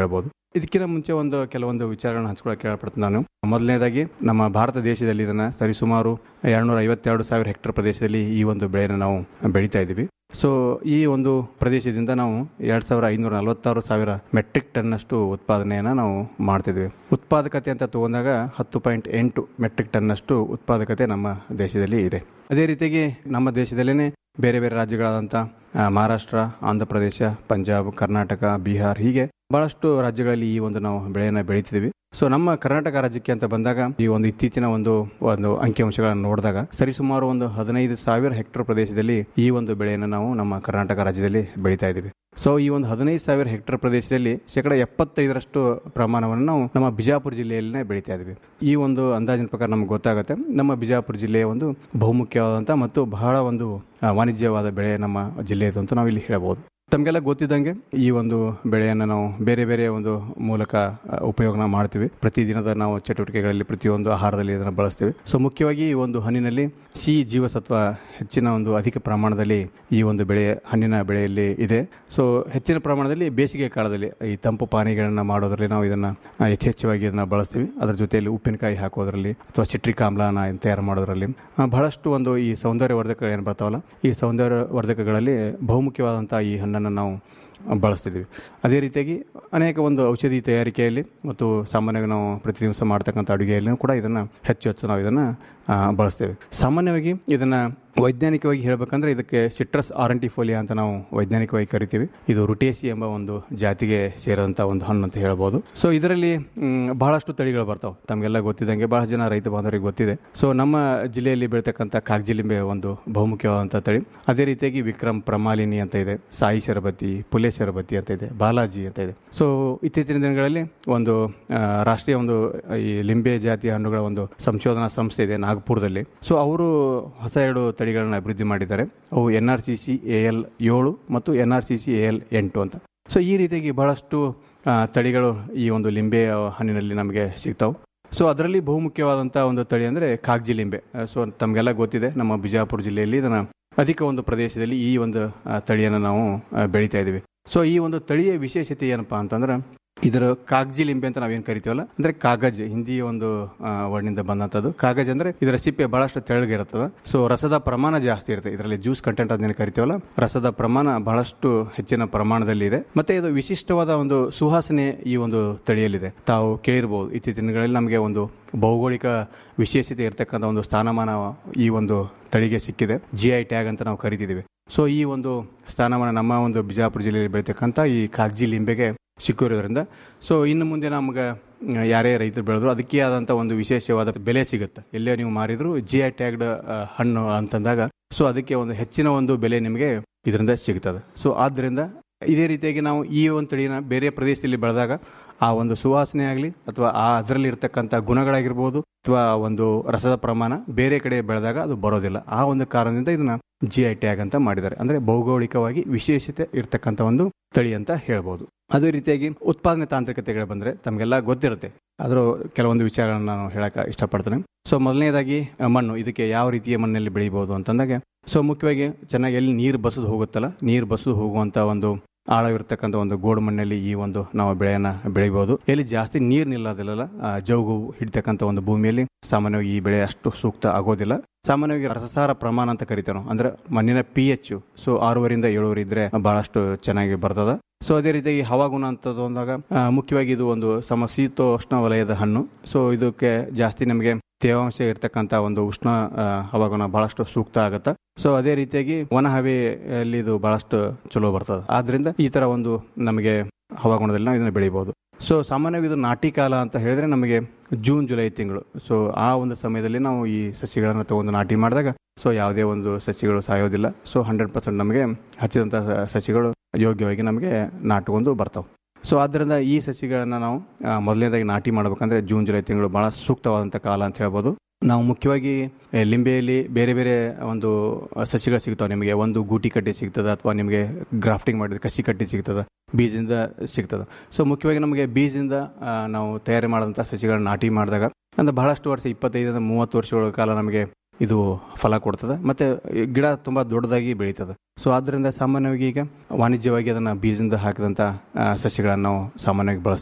ಇದಕ್ಕಿಂತ ಮುಂಚೆ ಒಂದು ಕೆಲವೊಂದು ವಿಚಾರಗಳನ್ನ ಹಂಚ್ಕೊಳ್ಳೋಕೆ ಕೇಳಪಡ್ತೀನಿ ನಾನು ಮೊದಲನೇದಾಗಿ ನಮ್ಮ ಭಾರತ ದೇಶದಲ್ಲಿ ಇದನ್ನ ಸರಿಸುಮಾರು ಎರಡ್ನೂರ ಐವತ್ತೆರಡು ಸಾವಿರ ಹೆಕ್ಟರ್ ಪ್ರದೇಶದಲ್ಲಿ ಈ ಒಂದು ಬೆಳೆಯನ್ನು ನಾವು ಬೆಳೀತಾ ಇದ್ದೀವಿ ಸೊ ಈ ಒಂದು ಪ್ರದೇಶದಿಂದ ನಾವು ಎರಡ್ ಸಾವಿರ ಐನೂರ ನಲವತ್ತಾರು ಸಾವಿರ ಮೆಟ್ರಿಕ್ ಟನ್ನಷ್ಟು ಉತ್ಪಾದನೆಯನ್ನು ನಾವು ಮಾಡ್ತಿದ್ವಿ ಉತ್ಪಾದಕತೆ ಅಂತ ತಗೊಂಡಾಗ ಹತ್ತು ಪಾಯಿಂಟ್ ಎಂಟು ಮೆಟ್ರಿಕ್ ಟನ್ನಷ್ಟು ಉತ್ಪಾದಕತೆ ನಮ್ಮ ದೇಶದಲ್ಲಿ ಇದೆ ಅದೇ ರೀತಿಯಾಗಿ ನಮ್ಮ ದೇಶದಲ್ಲೇ ಬೇರೆ ಬೇರೆ ರಾಜ್ಯಗಳಾದಂಥ ಆ, ಮಹಾರಾಷ್ಟ್ರ ಆಂಧ್ರ ಪ್ರದೇಶ ಪಂಜಾಬ್ ಕರ್ನಾಟಕ ಬಿಹಾರ್ ಹೀಗೆ ಬಹಳಷ್ಟು ರಾಜ್ಯಗಳಲ್ಲಿ ಈ ಒಂದು ನಾವು ಬೆಳೆಯನ್ನು ಬೆಳೀತಿದ್ದೀವಿ ಸೊ ನಮ್ಮ ಕರ್ನಾಟಕ ರಾಜ್ಯಕ್ಕೆ ಅಂತ ಬಂದಾಗ ಈ ಒಂದು ಇತ್ತೀಚಿನ ಒಂದು ಒಂದು ಅಂಕಿಅಂಶಗಳನ್ನು ನೋಡಿದಾಗ ಸರಿಸುಮಾರು ಒಂದು ಹದಿನೈದು ಸಾವಿರ ಹೆಕ್ಟರ್ ಪ್ರದೇಶದಲ್ಲಿ ಈ ಒಂದು ಬೆಳೆಯನ್ನು ನಾವು ನಮ್ಮ ಕರ್ನಾಟಕ ರಾಜ್ಯದಲ್ಲಿ ಬೆಳೀತಾ ಇದ್ದೀವಿ ಸೊ ಈ ಒಂದು ಹದಿನೈದು ಸಾವಿರ ಹೆಕ್ಟರ್ ಪ್ರದೇಶದಲ್ಲಿ ಶೇಕಡ ಎಪ್ಪತ್ತೈದರಷ್ಟು ಪ್ರಮಾಣವನ್ನು ನಾವು ನಮ್ಮ ಬಿಜಾಪುರ ಜಿಲ್ಲೆಯಲ್ಲೇ ಬೆಳೀತಾ ಇದ್ದೀವಿ ಈ ಒಂದು ಅಂದಾಜಿನ ಪ್ರಕಾರ ನಮ್ಗೆ ಗೊತ್ತಾಗುತ್ತೆ ನಮ್ಮ ಬಿಜಾಪುರ ಜಿಲ್ಲೆಯ ಒಂದು ಬಹುಮುಖ್ಯವಾದಂಥ ಮತ್ತು ಬಹಳ ಒಂದು ಆ, ವಾಣಿಜ್ಯವಾದ ಬೆಳೆ ನಮ್ಮ ಜಿಲ್ಲೆಯದು ಅಂತ ನಾವು ಇಲ್ಲಿ ಹೇಳಬಹುದು ತಮಗೆಲ್ಲ ಗೊತ್ತಿದ್ದಂಗೆ ಈ ಒಂದು ಬೆಳೆಯನ್ನು ನಾವು ಬೇರೆ ಬೇರೆ ಒಂದು ಮೂಲಕ ಆ, ಉಪಯೋಗನ ಮಾಡ್ತೀವಿ ಪ್ರತಿದಿನದ ನಾವು ಚಟುವಟಿಕೆಗಳಲ್ಲಿ ಪ್ರತಿಯೊಂದು ಆಹಾರದಲ್ಲಿ ಇದನ್ನು ಬಳಸ್ತೀವಿ ಸೊ ಮುಖ್ಯವಾಗಿ ಈ ಒಂದು ಹಣ್ಣಿನಲ್ಲಿ ಸಿ ಜೀವಸತ್ವ ಹೆಚ್ಚಿನ ಒಂದು ಅಧಿಕ ಪ್ರಮಾಣದಲ್ಲಿ ಈ ಒಂದು ಬೆಳೆ ಹಣ್ಣಿನ ಬೆಳೆಯಲ್ಲಿ ಇದೆ ಸೊ ಹೆಚ್ಚಿನ ಪ್ರಮಾಣದಲ್ಲಿ ಬೇಸಿಗೆ ಕಾಲದಲ್ಲಿ ಈ ತಂಪು ಪಾನೀಯಗಳನ್ನು ಮಾಡೋದ್ರಲ್ಲಿ ನಾವು ಇದನ್ನು ಆ, ಯಥೇಚ್ಛವಾಗಿ ಇದನ್ನು ಬಳಸ್ತೀವಿ ಅದರ ಜೊತೆಯಲ್ಲಿ ಉಪ್ಪಿನಕಾಯಿ ಹಾಕೋದ್ರಲ್ಲಿ ಅಥವಾ ಸಿಟ್ರಿಕ್ ಆಮ್ಲನ ತಯಾರು ಮಾಡೋದ್ರಲ್ಲಿ ಆ, ಬಹಳಷ್ಟು ಒಂದು ಈ ಸೌಂದರ್ಯ ವರ್ಧಕಗಳು ಏನು ಬರ್ತಾವಲ್ಲ ಈ ಸೌಂದರ್ಯ ವರ್ಧಕಗಳಲ್ಲಿ ಬಹುಮುಖ್ಯವಾದಂಥ ಈ ಹಣ್ಣನ್ನು ನಾವು ಬಳಸ್ತಿದ್ದೀವಿ ಅದೇ ರೀತಿಯಾಗಿ ಅನೇಕ ಒಂದು ಔಷಧಿ ತಯಾರಿಕೆಯಲ್ಲಿ ಮತ್ತು ಸಾಮಾನ್ಯವಾಗಿ ನಾವು ಪ್ರತಿ ದಿವಸ ಮಾಡ್ತಕ್ಕಂಥ ಅಡುಗೆಯಲ್ಲಿಯೂ ಕೂಡ ಇದನ್ನು ಹೆಚ್ಚು ಹೆಚ್ಚು ನಾವು ಇದನ್ನು ಆ, ಬಳಸ್ತೇವೆ ಸಾಮಾನ್ಯವಾಗಿ ಇದನ್ನು ವೈಜ್ಞಾನಿಕವಾಗಿ ಹೇಳಬೇಕಂದ್ರೆ ಇದಕ್ಕೆ ಸಿಟ್ರಸ್ ಆರಂಟಿಫೋಲಿಯಾ ಅಂತ ನಾವು ವೈಜ್ಞಾನಿಕವಾಗಿ ಕರಿತೀವಿ ಇದು ರುಟೇಸಿ ಎಂಬ ಒಂದು ಜಾತಿಗೆ ಸೇರಿದಂಥ ಒಂದು ಹಣ್ಣು ಅಂತ ಹೇಳ್ಬೋದು ಸೊ ಇದರಲ್ಲಿ ಮ್, ಬಹಳಷ್ಟು ತಳಿಗಳು ಬರ್ತಾವೆ ತಮಗೆಲ್ಲ ಗೊತ್ತಿದ್ದಂಗೆ ಬಹಳ ಜನ ರೈತ ಬಾಂಧವರಿಗೆ ಗೊತ್ತಿದೆ ಸೊ ನಮ್ಮ ಜಿಲ್ಲೆಯಲ್ಲಿ ಬೆಳೀತಕ್ಕಂಥ ಕಾಗಜಿಲಿಂಬೆ ಒಂದು ಬಹುಮುಖ್ಯವಾದಂಥ ತಳಿ ಅದೇ ರೀತಿಯಾಗಿ ವಿಕ್ರಮ್ ಪ್ರಮಾಲಿನಿ ಅಂತ ಇದೆ ಸಾಯಿ ಶರಬತಿ ಪುಲೆ ಶರಬತಿ ಅಂತ ಇದೆ ಬಾಲಾಜಿ ಅಂತ ಇದೆ ಸೊ ಇತ್ತೀಚಿನ ದಿನಗಳಲ್ಲಿ ಒಂದು ಆ, ರಾಷ್ಟ್ರೀಯ ಒಂದು ಈ ಲಿಂಬೆ ಜಾತಿಯ ಹಣ್ಣುಗಳ ಒಂದು ಸಂಶೋಧನಾ ಸಂಸ್ಥೆ ಇದೆ ನಾಗಪುರದಲ್ಲಿ ಸೊ ಅವರು ಹೊಸ ಎರಡು ತಳಿಗಳನ್ನು ಅಭಿವೃದ್ಧಿ ಮಾಡಿದ್ದಾರೆ ಅವು N R C C A L ಏಳು ಮತ್ತು N R C C A L ಎಂಟು ಅಂತ ಸೊ ಈ ರೀತಿಯಾಗಿ ಬಹಳಷ್ಟು ಆ, ತಳಿಗಳು ಈ ಒಂದು ಲಿಂಬೆ ಹಣ್ಣಿನಲ್ಲಿ ನಮಗೆ ಸಿಗ್ತಾವೆ ಸೊ ಅದರಲ್ಲಿ ಬಹುಮುಖ್ಯವಾದಂಥ ಒಂದು ತಳಿ ಅಂದರೆ ಕಾಗ್ಜಿ ಲಿಂಬೆ ಸೊ ತಮಗೆಲ್ಲ ಗೊತ್ತಿದೆ ನಮ್ಮ ಬಿಜಾಪುರ ಜಿಲ್ಲೆಯಲ್ಲಿ ಇದನ್ನು ಅಧಿಕ ಒಂದು ಪ್ರದೇಶದಲ್ಲಿ ಈ ಒಂದು ಆ, ತಳಿಯನ್ನು ನಾವು ಆ, ಬೆಳೀತಾ ಇದ್ದೀವಿ ಸೊ ಈ ಒಂದು ತಳಿಯ ವಿಶೇಷತೆ ಏನಪ್ಪಾ ಅಂತಂದ್ರೆ ಇದರ ಕಾಗಜಿ ಲಿಂಬೆ ಅಂತ ನಾವೇನು ಕರಿತೀವಲ್ಲ ಅಂದ್ರೆ ಕಾಗಜ್ ಹಿಂದಿ ಒಂದು ಆ, ವರ್ಡ್ನಿಂದ ಬಂದಂಥದ್ದು ಕಾಗಜ್ ಅಂದ್ರೆ ಇದರ ಸಿಪ್ಪೆ ಬಹಳಷ್ಟು ತೆಳ್ಳಗಿರುತ್ತದೆ ಸೊ ರಸದ ಪ್ರಮಾಣ ಜಾಸ್ತಿ ಇರುತ್ತೆ ಇದರಲ್ಲಿ ಜ್ಯೂಸ್ ಕಂಟೆಂಟ್ ಅದನ್ನ ಕರಿತೀವಲ್ಲ ರಸದ ಪ್ರಮಾಣ ಬಹಳಷ್ಟು ಹೆಚ್ಚಿನ ಪ್ರಮಾಣದಲ್ಲಿ ಇದೆ ಮತ್ತೆ ಇದು ವಿಶಿಷ್ಟವಾದ ಒಂದು ಸುವಾಸನೆ ಈ ಒಂದು ತಳಿಯಲ್ಲಿದೆ ತಾವು ಕೇಳಿರ್ಬೋದು ಇತ್ತೀಚಿನ ದಿನಗಳಲ್ಲಿ ನಮಗೆ ಒಂದು ಭೌಗೋಳಿಕ ವಿಶೇಷತೆ ಇರತಕ್ಕಂಥ ಒಂದು ಸ್ಥಾನಮಾನ ಈ ಒಂದು ತಳಿಗೆ ಸಿಕ್ಕಿದೆ ಜಿ ಐ ಟ್ಯಾಗ್ ಅಂತ ನಾವು ಕರಿತಿದ್ದೀವಿ ಸೊ ಈ ಒಂದು ಸ್ಥಾನಮಾನ ನಮ್ಮ ಒಂದು ಬಿಜಾಪುರ ಜಿಲ್ಲೆಯಲ್ಲಿ ಬೆಳೀತಕ್ಕಂಥ ಈ ಕಾಗಜಿ ಲಿಂಬೆಗೆ ಸಿಕ್ಕಿರೋದ್ರಿಂದ ಸೊ ಇನ್ನು ಮುಂದೆ ನಮ್ಗೆ ಮ್, ಯಾರೇ ರೈತರು ಬೆಳೆದ್ರು ಅದಕ್ಕೆ ಆದಂಥ ಒಂದು ವಿಶೇಷವಾದ ಬೆಲೆ ಸಿಗುತ್ತೆ ಎಲ್ಲೇ ನೀವು ಮಾರಿದ್ರು ಜಿ ಐ ಟ್ಯಾಗ್ಡ್ ಹಣ್ಣು ಅಂತಂದಾಗ ಸೊ ಅದಕ್ಕೆ ಒಂದು ಹೆಚ್ಚಿನ ಒಂದು ಬೆಲೆ ನಿಮಗೆ ಇದರಿಂದ ಸಿಗ್ತದೆ ಸೊ ಆದ್ದರಿಂದ ಇದೇ ರೀತಿಯಾಗಿ ನಾವು ಈ ಒಂದು ತಳಿನ ಬೇರೆ ಪ್ರದೇಶದಲ್ಲಿ ಬೆಳೆದಾಗ ಆ ಒಂದು ಸುವಾಸನೆ ಆಗಲಿ ಅಥವಾ ಆ ಅದರಲ್ಲಿ ಇರ್ತಕ್ಕಂಥ ಗುಣಗಳಾಗಿರ್ಬೋದು ಅಥವಾ ಒಂದು ರಸದ ಪ್ರಮಾಣ ಬೇರೆ ಕಡೆ ಬೆಳೆದಾಗ ಅದು ಬರೋದಿಲ್ಲ ಆ ಒಂದು ಕಾರಣದಿಂದ ಇದನ್ನ ಜಿ ಐ ಟ್ಯಾಗ್ ಅಂತ ಮಾಡಿದ್ದಾರೆ ಅಂದ್ರೆ ಭೌಗೋಳಿಕವಾಗಿ ವಿಶೇಷತೆ ಇರ್ತಕ್ಕಂಥ ಒಂದು ತಳಿ ಅಂತ ಹೇಳ್ಬೋದು ಅದೇ ರೀತಿಯಾಗಿ ಉತ್ಪಾದನೆ ತಾಂತ್ರಿಕತೆಗಳು ಬಂದ್ರೆ ತಮಗೆಲ್ಲ ಗೊತ್ತಿರುತ್ತೆ ಅದರ ಕೆಲವೊಂದು ವಿಚಾರಗಳನ್ನ ನಾನು ಹೇಳಕ ಇಷ್ಟಪಡ್ತೇನೆ ಸೊ ಮೊದಲನೇದಾಗಿ ಆ, ಮಣ್ಣು ಇದಕ್ಕೆ ಯಾವ ರೀತಿಯ ಮಣ್ಣಲ್ಲಿ ಬೆಳಿಬಹುದು ಅಂತಂದಾಗ ಸೊ ಮುಖ್ಯವಾಗಿ ಚೆನ್ನಾಗಿ ಎಲ್ಲಿ ನೀರು ಬಸದು ಹೋಗುತ್ತಲ್ಲ ನೀರು ಬಸದು ಹೋಗುವಂತ ಒಂದು ಆಳವಿರ್ತಕ್ಕಂಥ ಒಂದು ಗೋಡು ಮಣ್ಣಲ್ಲಿ ಈ ಒಂದು ನಾವು ಬೆಳೆಯನ್ನ ಬೆಳಿಬಹುದು ಎಲ್ಲಿ ಜಾಸ್ತಿ ನೀರು ನಿಲ್ಲೋದಿಲ್ಲಲ್ಲ ಆ, ಜೌಗು ಹಿಡಿತಕ್ಕಂಥ ಒಂದು ಭೂಮಿಯಲ್ಲಿ ಸಾಮಾನ್ಯವಾಗಿ ಈ ಬೆಳೆ ಅಷ್ಟು ಸೂಕ್ತ ಆಗೋದಿಲ್ಲ ಸಾಮಾನ್ಯವಾಗಿ ರಸಸಾರ ಪ್ರಮಾಣ ಅಂತ ಕರಿತೇವೆ ನಾವು ಅಂದ್ರೆ ಮಣ್ಣಿನ ಪಿ ಎಚ್ ಸೊ ಆರೂವರಿಂದ ಏಳುವರೆ ಇದ್ರೆ ಬಹಳಷ್ಟು ಚೆನ್ನಾಗಿ ಬರ್ತದ ಸೊ ಅದೇ ರೀತಿಯಾಗಿ ಹವಾಗುಣ ಅಂತ ಅಂದಾಗ ಆ, ಮುಖ್ಯವಾಗಿ ಇದು ಒಂದು ಸಮಶೀತೋಷ್ಣ ವಲಯದ ಹಣ್ಣು ಸೊ ಇದಕ್ಕೆ ಜಾಸ್ತಿ ನಮಗೆ ತೇವಾಂಶ ಇರ್ತಕ್ಕಂಥ ಒಂದು ಉಷ್ಣ ಆ, ಹವಾಗುಣ ಬಹಳಷ್ಟು ಸೂಕ್ತ ಆಗತ್ತೆ ಸೊ ಅದೇ ರೀತಿಯಾಗಿ ವನ ಹವೆಯಲ್ಲಿ ಇದು ಬಹಳಷ್ಟು ಚಲೋ ಬರ್ತದೆ ಆದ್ರಿಂದ ಈ ತರ ಒಂದು ನಮಗೆ ಹವಾಗುಣದಲ್ಲಿ ನಾವು ಇದನ್ನ ಬೆಳಿಬಹುದು ಸೊ ಸಾಮಾನ್ಯವಾಗಿ ಇದು ನಾಟಿ ಕಾಲ ಅಂತ ಹೇಳಿದ್ರೆ ನಮಗೆ ಜೂನ್ ಜುಲೈ ತಿಂಗಳು ಸೊ ಆ ಒಂದು ಸಮಯದಲ್ಲಿ ನಾವು ಈ ಸಸಿಗಳನ್ನು ತಗೊಂಡು ನಾಟಿ ಮಾಡಿದಾಗ ಸೊ ಯಾವುದೇ ಒಂದು ಸಸಿಗಳು ಸಾಯೋದಿಲ್ಲ ಸೊ ಹಂಡ್ರೆಡ್ ಪರ್ಸೆಂಟ್ ನಮಗೆ ಹಚ್ಚಿದಂಥ ಸ- ಸಸಿಗಳು ಯೋಗ್ಯವಾಗಿ ನಮಗೆ ನಾಟುಕೊಂಡು ಬರ್ತಾವೆ ಸೊ ಆದ್ದರಿಂದ ಈ ಸಸಿಗಳನ್ನು ನಾವು ಆ, ಮೊದಲನೇದಾಗಿ ನಾಟಿ ಮಾಡಬೇಕಂದ್ರೆ ಜೂನ್ ಜುಲೈ ತಿಂಗಳು ಬಹಳ ಸೂಕ್ತವಾದಂಥ ಕಾಲ ಅಂತ ಹೇಳ್ಬೋದು ನಾವು ಮುಖ್ಯವಾಗಿ ಎ, ಲಿಂಬೆಯಲ್ಲಿ ಬೇರೆ ಬೇರೆ ಒಂದು ಸಸಿಗಳು ಸಿಗ್ತಾವೆ ನಿಮಗೆ ಒಂದು ಗೂಟಿ ಕಟ್ಟಿ ಸಿಗ್ತದೆ ಅಥವಾ ನಿಮಗೆ ಗ್ರಾಫ್ಟಿಂಗ್ ಮಾಡಿದ ಕಸಿ ಕಟ್ಟಿ ಸಿಗ್ತದೆ ಬೀಜದಿಂದ ಸಿಗ್ತದೆ ಸೊ ಮುಖ್ಯವಾಗಿ ನಮಗೆ ಬೀಜದಿಂದ ಆ, ನಾವು ತಯಾರಿ ಮಾಡಿದಂಥ ಸಸಿಗಳನ್ನ ನಾಟಿ ಮಾಡಿದಾಗ ಅಂದ್ರೆ ಬಹಳಷ್ಟು ವರ್ಷ ಇಪ್ಪತ್ತೈದರಿಂದ ಮೂವತ್ತು ವರ್ಷಗಳ ಕಾಲ ನಮಗೆ ಇದು ಫಲ ಕೊಡ್ತದೆ ಮತ್ತೆ ಈ ಗಿಡ ತುಂಬಾ ದೊಡ್ಡದಾಗಿ ಬೆಳೀತದೆ ಸೊ ಆದ್ದರಿಂದ ಸಾಮಾನ್ಯವಾಗಿ ಈಗ ವಾಣಿಜ್ಯವಾಗಿ ಅದನ್ನ ಬೀಜದಿಂದ ಹಾಕಿದಂಥ ಆ, ಸಸಿಗಳನ್ನು ನಾವು ಸಾಮಾನ್ಯವಾಗಿ ಬಳಸ್ತಿದ್ವಿ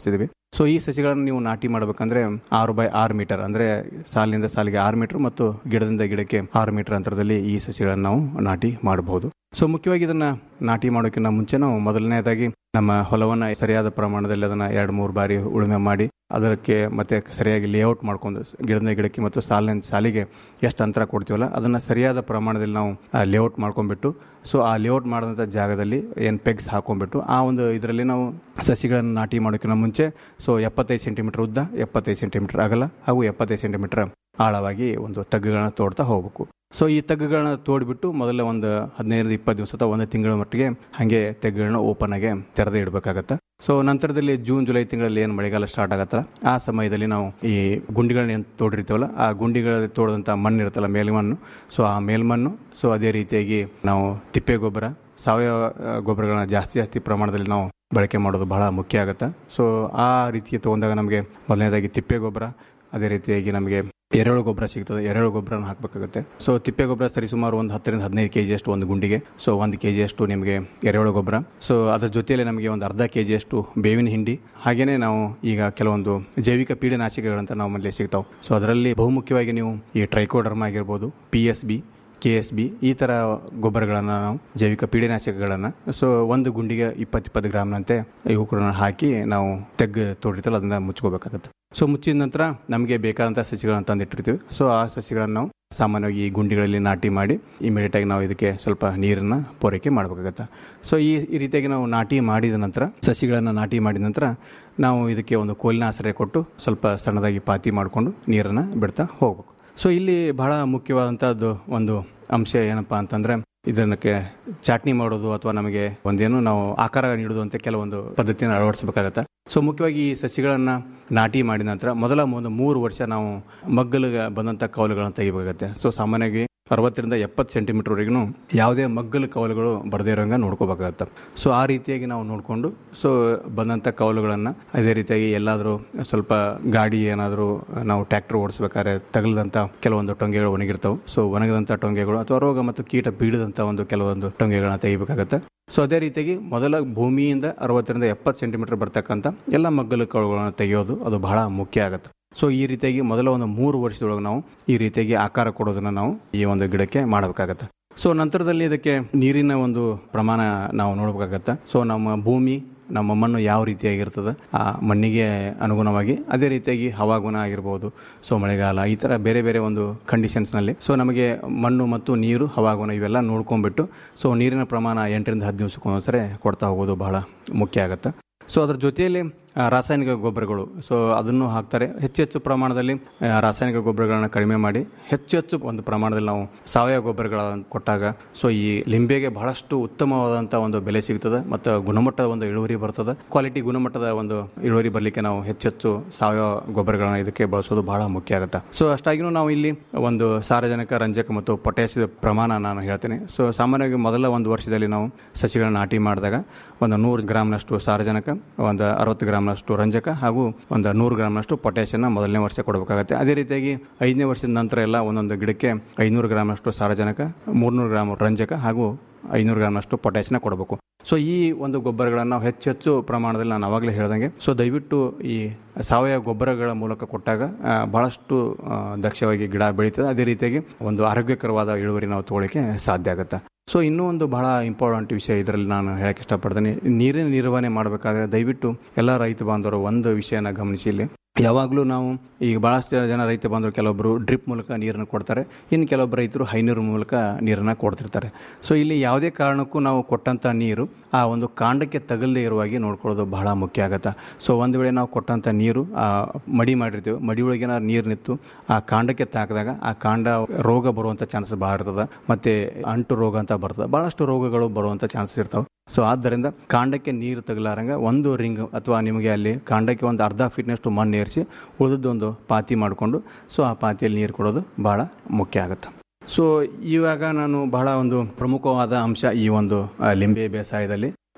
ಸೊ ಈ ಸಸಿಗಳನ್ನು ನೀವು ನಾಟಿ ಮಾಡಬೇಕಂದ್ರೆ ಆರು ಬೈ ಆರು ಮೀಟರ್ ಅಂದ್ರೆ ಸಾಲಿನಿಂದ ಸಾಲಿಗೆ ಆರು ಮೀಟರ್ ಮತ್ತು ಗಿಡದಿಂದ ಗಿಡಕ್ಕೆ ಆರು ಮೀಟರ್ ಅಂತರದಲ್ಲಿ ಈ ಸಸಿಗಳನ್ನು ನಾವು ನಾಟಿ ಮಾಡಬಹುದು ಸೊ ಮುಖ್ಯವಾಗಿ ಇದನ್ನ ನಾಟಿ ಮಾಡೋಕ್ಕಿಂತ ಮುಂಚೆ ನಾವು ಮೊದಲನೇದಾಗಿ ನಮ್ಮ ಹೊಲವನ್ನ ಸರಿಯಾದ ಪ್ರಮಾಣದಲ್ಲಿ ಅದನ್ನ ಎರಡು ಮೂರು ಬಾರಿ ಉಳುಮೆ ಮಾಡಿ ಅದಕ್ಕೆ ಮತ್ತೆ ಸರಿಯಾಗಿ ಲೇಔಟ್ ಮಾಡ್ಕೊಂಡು ಗಿಡದ ಗಿಡಕ್ಕೆ ಮತ್ತು ಸಾಲಿನ ಸಾಲಿಗೆ ಎಷ್ಟು ಅಂತರ ಕೊಡ್ತೀವಲ್ಲ ಅದನ್ನ ಸರಿಯಾದ ಪ್ರಮಾಣದಲ್ಲಿ ನಾವು ಲೇಔಟ್ ಮಾಡ್ಕೊಂಡ್ಬಿಟ್ಟು ಸೊ ಆ ಲೇಔಟ್ ಮಾಡಿದಂಥ ಜಾಗದಲ್ಲಿ ಏನು ಪೆಗ್ಸ್ ಹಾಕೊಂಡ್ಬಿಟ್ಟು ಆ ಒಂದು ಇದರಲ್ಲಿ ನಾವು ಸಸಿಗಳನ್ನು ನಾಟಿ ಮಾಡೋಕ್ಕಿಂತ ಮುಂಚೆ ಸೊ ಎಪ್ಪತ್ತೈದು ಸೆಂಟಿಮೀಟರ್ ಉದ್ದ ಎಪ್ಪತ್ತೈದು ಸೆಂಟಿಮೀಟರ್ ಅಗಲ ಹಾಗೂ ಎಪ್ಪತ್ತೈದು ಸೆಂಟಿಮೀಟರ್ ಆಳವಾಗಿ ಒಂದು ತಗ್ಗುಗಳನ್ನ ತೋಡ್ತಾ ಹೋಗ್ಬೇಕು ಸೊ ಈ ತಗ್ಗುಗಳನ್ನ ತೋಡ್ಬಿಟ್ಟು ಮೊದಲ ಒಂದು ಹದಿನೈದು ಇಪ್ಪತ್ತು ದಿವಸ ಅಥವಾ ಒಂದು ತಿಂಗಳ ಮಟ್ಟಿಗೆ ಹಾಗೆ ತೆಗ್ಗುಗಳನ್ನ ಓಪನ್ ಆಗಿ ತೆರೆದೇ ಇಡಬೇಕಾಗತ್ತೆ ಸೊ ನಂತರದಲ್ಲಿ ಜೂನ್ ಜುಲೈ ತಿಂಗಳಲ್ಲಿ ಏನು ಮಳೆಗಾಲ ಸ್ಟಾರ್ಟ್ ಆಗತ್ತಲ್ಲ ಆ ಸಮಯದಲ್ಲಿ ನಾವು ಈ ಗುಂಡಿಗಳನ್ನ ಏನು ತೋಡಿರ್ತೀವಲ್ಲ ಆ ಗುಂಡಿಗಳಲ್ಲಿ ತೋಡದಂಥ ಮಣ್ಣು ಇರುತ್ತಲ್ಲ ಮೇಲ್ಮಣ್ಣು ಸೊ ಆ ಮೇಲ್ಮಣ್ಣು ಸೊ ಅದೇ ರೀತಿಯಾಗಿ ನಾವು ತಿಪ್ಪೆ ಗೊಬ್ಬರ ಸಾವಯವ ಆ, ಗೊಬ್ಬರಗಳನ್ನ ಜಾಸ್ತಿ ಜಾಸ್ತಿ ಪ್ರಮಾಣದಲ್ಲಿ ನಾವು ಬಳಕೆ ಮಾಡೋದು ಬಹಳ ಮುಖ್ಯ ಆಗುತ್ತೆ ಸೊ ಆ ರೀತಿ ತಗೊಂಡಾಗ ನಮಗೆ ಮೊದಲನೇದಾಗಿ ತಿಪ್ಪೆ ಗೊಬ್ಬರ ಅದೇ ರೀತಿಯಾಗಿ ನಮಗೆ ಎರೆಹುಳು ಗೊಬ್ಬರ ಸಿಗ್ತದೆ ಎರೆಹುಳು ಗೊಬ್ಬರನ ಹಾಕಬೇಕಾಗುತ್ತೆ ಸೊ ತಿಪ್ಪೆ ಗೊಬ್ಬರ ಸರಿಸುಮಾರು ಒಂದು ಹತ್ತರಿಂದ ಹದಿನೈದು ಕೆ ಅಷ್ಟು ಒಂದು ಗುಂಡಿಗೆ ಸೊ ಒಂದು ಕೆ ಅಷ್ಟು ನಿಮಗೆ ಎರೆಹುಳು ಗೊಬ್ಬರ ಸೊ ಅದ್ರ ಜೊತೆಯಲ್ಲಿ ನಮಗೆ ಒಂದು ಅರ್ಧ ಕೆ ಅಷ್ಟು ಬೇವಿನ ಹಿಂಡಿ ಹಾಗೇನೆ ನಾವು ಈಗ ಕೆಲವೊಂದು ಜೈವಿಕ ಪೀಡನಾಶಕಗಳಂತ ನಮ್ಮಲ್ಲಿ ಸಿಗ್ತಾವೆ ಸೊ ಅದರಲ್ಲಿ ಬಹುಮುಖ್ಯವಾಗಿ ನೀವು ಈ ಟ್ರೈಕೋಡರ್ಮ ಆಗಿರ್ಬೋದು P S B K S B ಈ ಥರ ಗೊಬ್ಬರಗಳನ್ನು ನಾವು ಜೈವಿಕ ಪೀಡನಾಶಕಗಳನ್ನು ಸೊ ಒಂದು ಗುಂಡಿಗೆ ಇಪ್ಪತ್ತು ಇಪ್ಪತ್ತು ಗ್ರಾಮ್ನಂತೆ ಇವುಗಳನ್ನ ಹಾಕಿ ನಾವು ತೆಗ್ಗು ತೋಡಿರ್ತಲ್ಲ ಅದನ್ನ ಮುಚ್ಕೋಬೇಕಾಗತ್ತೆ ಸೊ ಮುಚ್ಚಿದ ನಂತರ ನಮಗೆ ಬೇಕಾದಂಥ ಸಸಿಗಳನ್ನು ತಂದಿಟ್ಟಿರ್ತೀವಿ ಸೊ ಆ ಸಸಿಗಳನ್ನು ನಾವು ಸಾಮಾನ್ಯವಾಗಿ ಈ ಗುಂಡಿಗಳಲ್ಲಿ ನಾಟಿ ಮಾಡಿ ಇಮಿಡಿಯೇಟ್ ಆಗಿ ನಾವು ಇದಕ್ಕೆ ಸ್ವಲ್ಪ ನೀರನ್ನು ಪೂರೈಕೆ ಮಾಡಬೇಕಾಗತ್ತೆ ಸೊ ಈ ಈ ರೀತಿಯಾಗಿ ನಾವು ನಾಟಿ ಮಾಡಿದ ನಂತರ ಸಸಿಗಳನ್ನು ನಾಟಿ ಮಾಡಿದ ನಂತರ ನಾವು ಇದಕ್ಕೆ ಒಂದು ಕೋಲಿನ ಆಶ್ರಯ ಕೊಟ್ಟು ಸ್ವಲ್ಪ ಸಣ್ಣದಾಗಿ ಪಾತಿ ಮಾಡಿಕೊಂಡು ನೀರನ್ನು ಬಿಡ್ತಾ ಹೋಗ್ಬೇಕು ಸೊ ಇಲ್ಲಿ ಬಹಳ ಮುಖ್ಯವಾದಂಥದ್ದು ಒಂದು ಅಂಶ ಏನಪ್ಪಾ ಅಂತಂದ್ರೆ ಇದನ್ನಕ್ಕೆ ಚಾಟ್ನಿ ಮಾಡೋದು ಅಥವಾ ನಮಗೆ ಒಂದೇನು ನಾವು ಆಕಾರ ನೀಡೋದು ಅಂತ ಕೆಲವೊಂದು ಪದ್ಧತಿಯನ್ನು ಅಳವಡಿಸಬೇಕಾಗತ್ತೆ ಸೊ ಮುಖ್ಯವಾಗಿ ಈ ಸಸಿಗಳನ್ನ ನಾಟಿ ಮಾಡಿದ ನಂತರ ಮೊದಲ ಒಂದು ಮೂರು ವರ್ಷ ನಾವು ಮಗ್ಗಲಿಗೆ ಬಂದಂಥ ಕೌಲುಗಳನ್ನು ತೆಗಿಬೇಕಾಗತ್ತೆ ಸೊ ಸಾಮಾನ್ಯವಾಗಿ ಅರವತ್ತರಿಂದ ಎಪ್ಪತ್ತು ಸೆಂಟಿಮೀಟರ್ವರೆಗೂ ಯಾವುದೇ ಮಗ್ಗಲು ಕೌಲುಗಳು ಬರದೇ ಇರೋಂಗೆ ನೋಡ್ಕೋಬೇಕಾಗತ್ತೆ ಸೊ ಆ ರೀತಿಯಾಗಿ ನಾವು ನೋಡಿಕೊಂಡು ಸೊ ಬಂದಂಥ ಕೌಲುಗಳನ್ನು ಅದೇ ರೀತಿಯಾಗಿ ಎಲ್ಲಾದರೂ ಸ್ವಲ್ಪ ಗಾಡಿ ಏನಾದರೂ ನಾವು ಟ್ರ್ಯಾಕ್ಟರ್ ಓಡಿಸ್ಬೇಕಾದ್ರೆ ತಗಲದಂಥ ಕೆಲವೊಂದು ಟೊಂಗೆಗಳು ಒಣಗಿರ್ತಾವೆ ಸೊ ಒಣಗದಂಥ ಟೊಂಗೆಗಳು ಅಥವಾ ರೋಗ ಮತ್ತು ಕೀಟ ಬೀಳದಂಥ ಒಂದು ಕೆಲವೊಂದು ಟೊಂಗೆಗಳನ್ನ ತೆಗಿಬೇಕಾಗತ್ತೆ ಸೊ ಅದೇ ರೀತಿಯಾಗಿ ಮೊದಲ ಭೂಮಿಯಿಂದ ಅರವತ್ತರಿಂದ ಎಪ್ಪತ್ತು ಸೆಂಟಿಮೀಟರ್ ಬರ್ತಕ್ಕಂಥ ಎಲ್ಲ ಮಗ್ಗಲು ಕಳುಗಳನ್ನು ತೆಗೆಯೋದು ಅದು ಬಹಳ ಮುಖ್ಯ ಆಗುತ್ತೆ ಸೊ ಈ ರೀತಿಯಾಗಿ ಮೊದಲ ಒಂದು ಮೂರು ವರ್ಷದೊಳಗೆ ನಾವು ಈ ರೀತಿಯಾಗಿ ಆಕಾರ ಕೊಡೋದನ್ನ ನಾವು ಈ ಒಂದು ಗಿಡಕ್ಕೆ ಮಾಡಬೇಕಾಗತ್ತೆ ಸೊ ನಂತರದಲ್ಲಿ ಇದಕ್ಕೆ ನೀರಿನ ಒಂದು ಪ್ರಮಾಣ ನಾವು ನೋಡ್ಬೇಕಾಗತ್ತೆ ಸೊ ನಮ್ಮ ಭೂಮಿ ನಮ್ಮ ಮಣ್ಣು ಯಾವ ರೀತಿಯಾಗಿರ್ತದೆ ಆ ಮಣ್ಣಿಗೆ ಅನುಗುಣವಾಗಿ ಅದೇ ರೀತಿಯಾಗಿ ಹವಾಗುಣ ಆಗಿರ್ಬೋದು ಸೊ ಮಳೆಗಾಲ ಈ ಥರ ಬೇರೆ ಬೇರೆ ಒಂದು ಕಂಡೀಷನ್ಸ್ನಲ್ಲಿ ಸೊ ನಮಗೆ ಮಣ್ಣು ಮತ್ತು ನೀರು ಹವಾಗುಣ ಇವೆಲ್ಲ ನೋಡ್ಕೊಂಡ್ಬಿಟ್ಟು ಸೊ ನೀರಿನ ಪ್ರಮಾಣ ಎಂಟರಿಂದ ಹತ್ತು ದಿವಸಕ್ಕೆ ಒಂದೊಂದ್ಸರಿ ಕೊಡ್ತಾ ಹೋಗೋದು ಬಹಳ ಮುಖ್ಯ ಆಗುತ್ತೆ ಸೊ ಅದ್ರ ಜೊತೆಯಲ್ಲಿ ಆ, ರಾಸಾಯನಿಕ ಗೊಬ್ಬರಗಳು ಸೊ ಅದನ್ನು ಹಾಕ್ತಾರೆ ಹೆಚ್ಚು ಹೆಚ್ಚು ಪ್ರಮಾಣದಲ್ಲಿ ಆ, ರಾಸಾಯನಿಕ ಗೊಬ್ಬರಗಳನ್ನ ಕಡಿಮೆ ಮಾಡಿ ಹೆಚ್ಚು ಹೆಚ್ಚು ಒಂದು ಪ್ರಮಾಣದಲ್ಲಿ ನಾವು ಸಾವಯವ ಗೊಬ್ಬರಗಳನ್ನು ಕೊಟ್ಟಾಗ ಸೊ ಈ ಲಿಂಬೆಗೆ ಬಹಳಷ್ಟು ಉತ್ತಮವಾದಂಥ ಒಂದು ಬೆಲೆ ಸಿಗ್ತದೆ ಮತ್ತು ಗುಣಮಟ್ಟದ ಒಂದು ಇಳುವರಿ ಬರ್ತದೆ ಕ್ವಾಲಿಟಿ ಗುಣಮಟ್ಟದ ಒಂದು ಇಳುವರಿ ಬರಲಿಕ್ಕೆ ನಾವು ಹೆಚ್ಚೆಚ್ಚು ಸಾವಯವ ಗೊಬ್ಬರಗಳನ್ನ ಇದಕ್ಕೆ ಬಳಸೋದು ಬಹಳ ಮುಖ್ಯ ಆಗುತ್ತೆ ಸೊ ಅಷ್ಟಾಗಿನೂ ನಾವು ಇಲ್ಲಿ ಒಂದು ಸಾರಜನಕ ರಂಜಕ ಮತ್ತು ಪೊಟ್ಯಾಸಿಯದ ಪ್ರಮಾಣ ನಾನು ಹೇಳ್ತೇನೆ ಸೊ ಸಾಮಾನ್ಯವಾಗಿ ಮೊದಲ ಒಂದು ವರ್ಷದಲ್ಲಿ ನಾವು ಸಸಿಗಳನ್ನ ನಾಟಿ ಮಾಡಿದಾಗ ಒಂದು ನೂರು ಗ್ರಾಮ್ನಷ್ಟು ಸಾರಜನಕ ಒಂದು ಅರವತ್ತು ಗ್ರಾಮ್ನಷ್ಟು ರಂಜಕ ಹಾಗೂ ಒಂದು ನೂರು ಗ್ರಾಮ್ನಷ್ಟು ಪೊಟ್ಯಾಷಿಯನ್ನ ಮೊದಲನೇ ವರ್ಷ ಕೊಡಬೇಕಾಗುತ್ತೆ ಅದೇ ರೀತಿಯಾಗಿ ಐದನೇ ವರ್ಷದ ನಂತರ ಎಲ್ಲ ಒಂದೊಂದು ಗಿಡಕ್ಕೆ ಐನೂರು ಗ್ರಾಮ್ನಷ್ಟು ಸಾರಜನಕ ಮೂರ್ನೂರು ಗ್ರಾಮ್ ರಂಜಕ ಹಾಗೂ ಐನೂರು ಗ್ರಾಮ್ನಷ್ಟು ಪೊಟ್ಯಾಷಿಯನ್ನ ಕೊಡಬೇಕು ಸೊ ಈ ಒಂದು ಗೊಬ್ಬರಗಳನ್ನು ನಾವು ಹೆಚ್ಚು ಹೆಚ್ಚು ಪ್ರಮಾಣದಲ್ಲಿ ನಾನು ಅವಾಗಲೇ ಹೇಳ್ದಂಗೆ ಸೊ ದಯವಿಟ್ಟು ಈ ಸಾವಯವ ಗೊಬ್ಬರಗಳ ಮೂಲಕ ಕೊಟ್ಟಾಗ ಆ, ಬಹಳಷ್ಟು ಆ, ದಕ್ಷವಾಗಿ ಗಿಡ ಬೆಳೀತದೆ ಅದೇ ರೀತಿಯಾಗಿ ಒಂದು ಆರೋಗ್ಯಕರವಾದ ಇಳುವರಿ ನಾವು ತಗೊಳ್ಳಿಕ್ಕೆ ಸಾಧ್ಯ ಆಗುತ್ತೆ ಸೊ ಇನ್ನೂ ಒಂದು ಬಹಳ ಇಂಪಾರ್ಟೆಂಟ್ ವಿಷಯ ಇದರಲ್ಲಿ ನಾನು ಹೇಳಕ್ಕೆ ಇಷ್ಟಪಡ್ತೀನಿ ನೀರಿನ ನಿರ್ವಹಣೆ ಮಾಡಬೇಕಾದ್ರೆ ದಯವಿಟ್ಟು ಎಲ್ಲ ರೈತ ಬಾಂಧವರು ಒಂದು ವಿಷಯನ ಗಮನಿಸಿ ಇಲ್ಲಿ ಯಾವಾಗಲೂ ನಾವು ಈಗ ಭಾಳಷ್ಟು ಜನ ರೈತ ಬಾಂಧವರು ಕೆಲವೊಬ್ಬರು ಡ್ರಿಪ್ ಮೂಲಕ ನೀರನ್ನು ಕೊಡ್ತಾರೆ ಇನ್ನು ಕೆಲವೊಬ್ಬರು ರೈತರು ಹೈನೀರು ಮೂಲಕ ನೀರನ್ನು ಕೊಡ್ತಿರ್ತಾರೆ ಸೊ ಇಲ್ಲಿ ಯಾವುದೇ ಕಾರಣಕ್ಕೂ ನಾವು ಕೊಟ್ಟಂಥ ನೀರು ಆ ಒಂದು ಕಾಂಡಕ್ಕೆ ತಗಲದೇ ಇರುವಾಗಿ ನೋಡ್ಕೊಳ್ಳೋದು ಬಹಳ ಮುಖ್ಯ ಆಗುತ್ತೆ ಸೊ ಒಂದು ವೇಳೆ ನಾವು ಕೊಟ್ಟಂಥ ನೀರು ಆ ಮಡಿ ಮಾಡಿರ್ತೀವಿ ಮಡಿ ಒಳಗೆ ಏನಾದ್ರು ನೀರು ನಿಂತು ಆ ಕಾಂಡಕ್ಕೆ ತಾಕಿದಾಗ ಆ ಕಾಂಡ ರೋಗ ಬರುವಂಥ ಚಾನ್ಸಸ್ ಭಾಳ ಇರ್ತದೆ ಮತ್ತು ಅಂಟು ರೋಗ ಅಂತ ಬರ್ತದೆ ಭಾಳಷ್ಟು ರೋಗಗಳು ಬರುವಂಥ ಚಾನ್ಸಸ್ ಇರ್ತಾವೆ ಸೊ ಆದ್ದರಿಂದ ಕಾಂಡಕ್ಕೆ ನೀರು ತಗಲಾರಂಗ ಒಂದು ರಿಂಗ್ ಅಥವಾ ನಿಮಗೆ ಅಲ್ಲಿ ಕಾಂಡಕ್ಕೆ ಒಂದು ಅರ್ಧ ಫೀಟ್ನಷ್ಟು ಮಣ್ಣು ಏರಿಸಿ ಉಳಿದದ್ದೊಂದು ಪಾತಿ ಮಾಡಿಕೊಂಡು ಸೊ ಆ ಪಾತಿಯಲ್ಲಿ ನೀರು ಕೊಡೋದು ಭಾಳ ಮುಖ್ಯ ಆಗುತ್ತೆ ಸೊ ಇವಾಗ ನಾನು ಬಹಳ ಒಂದು ಪ್ರಮುಖವಾದ ಅಂಶ ಈ ಒಂದು ಆ, ಲಿಂಬೆ ಬೇಸಾಯದಲ್ಲಿ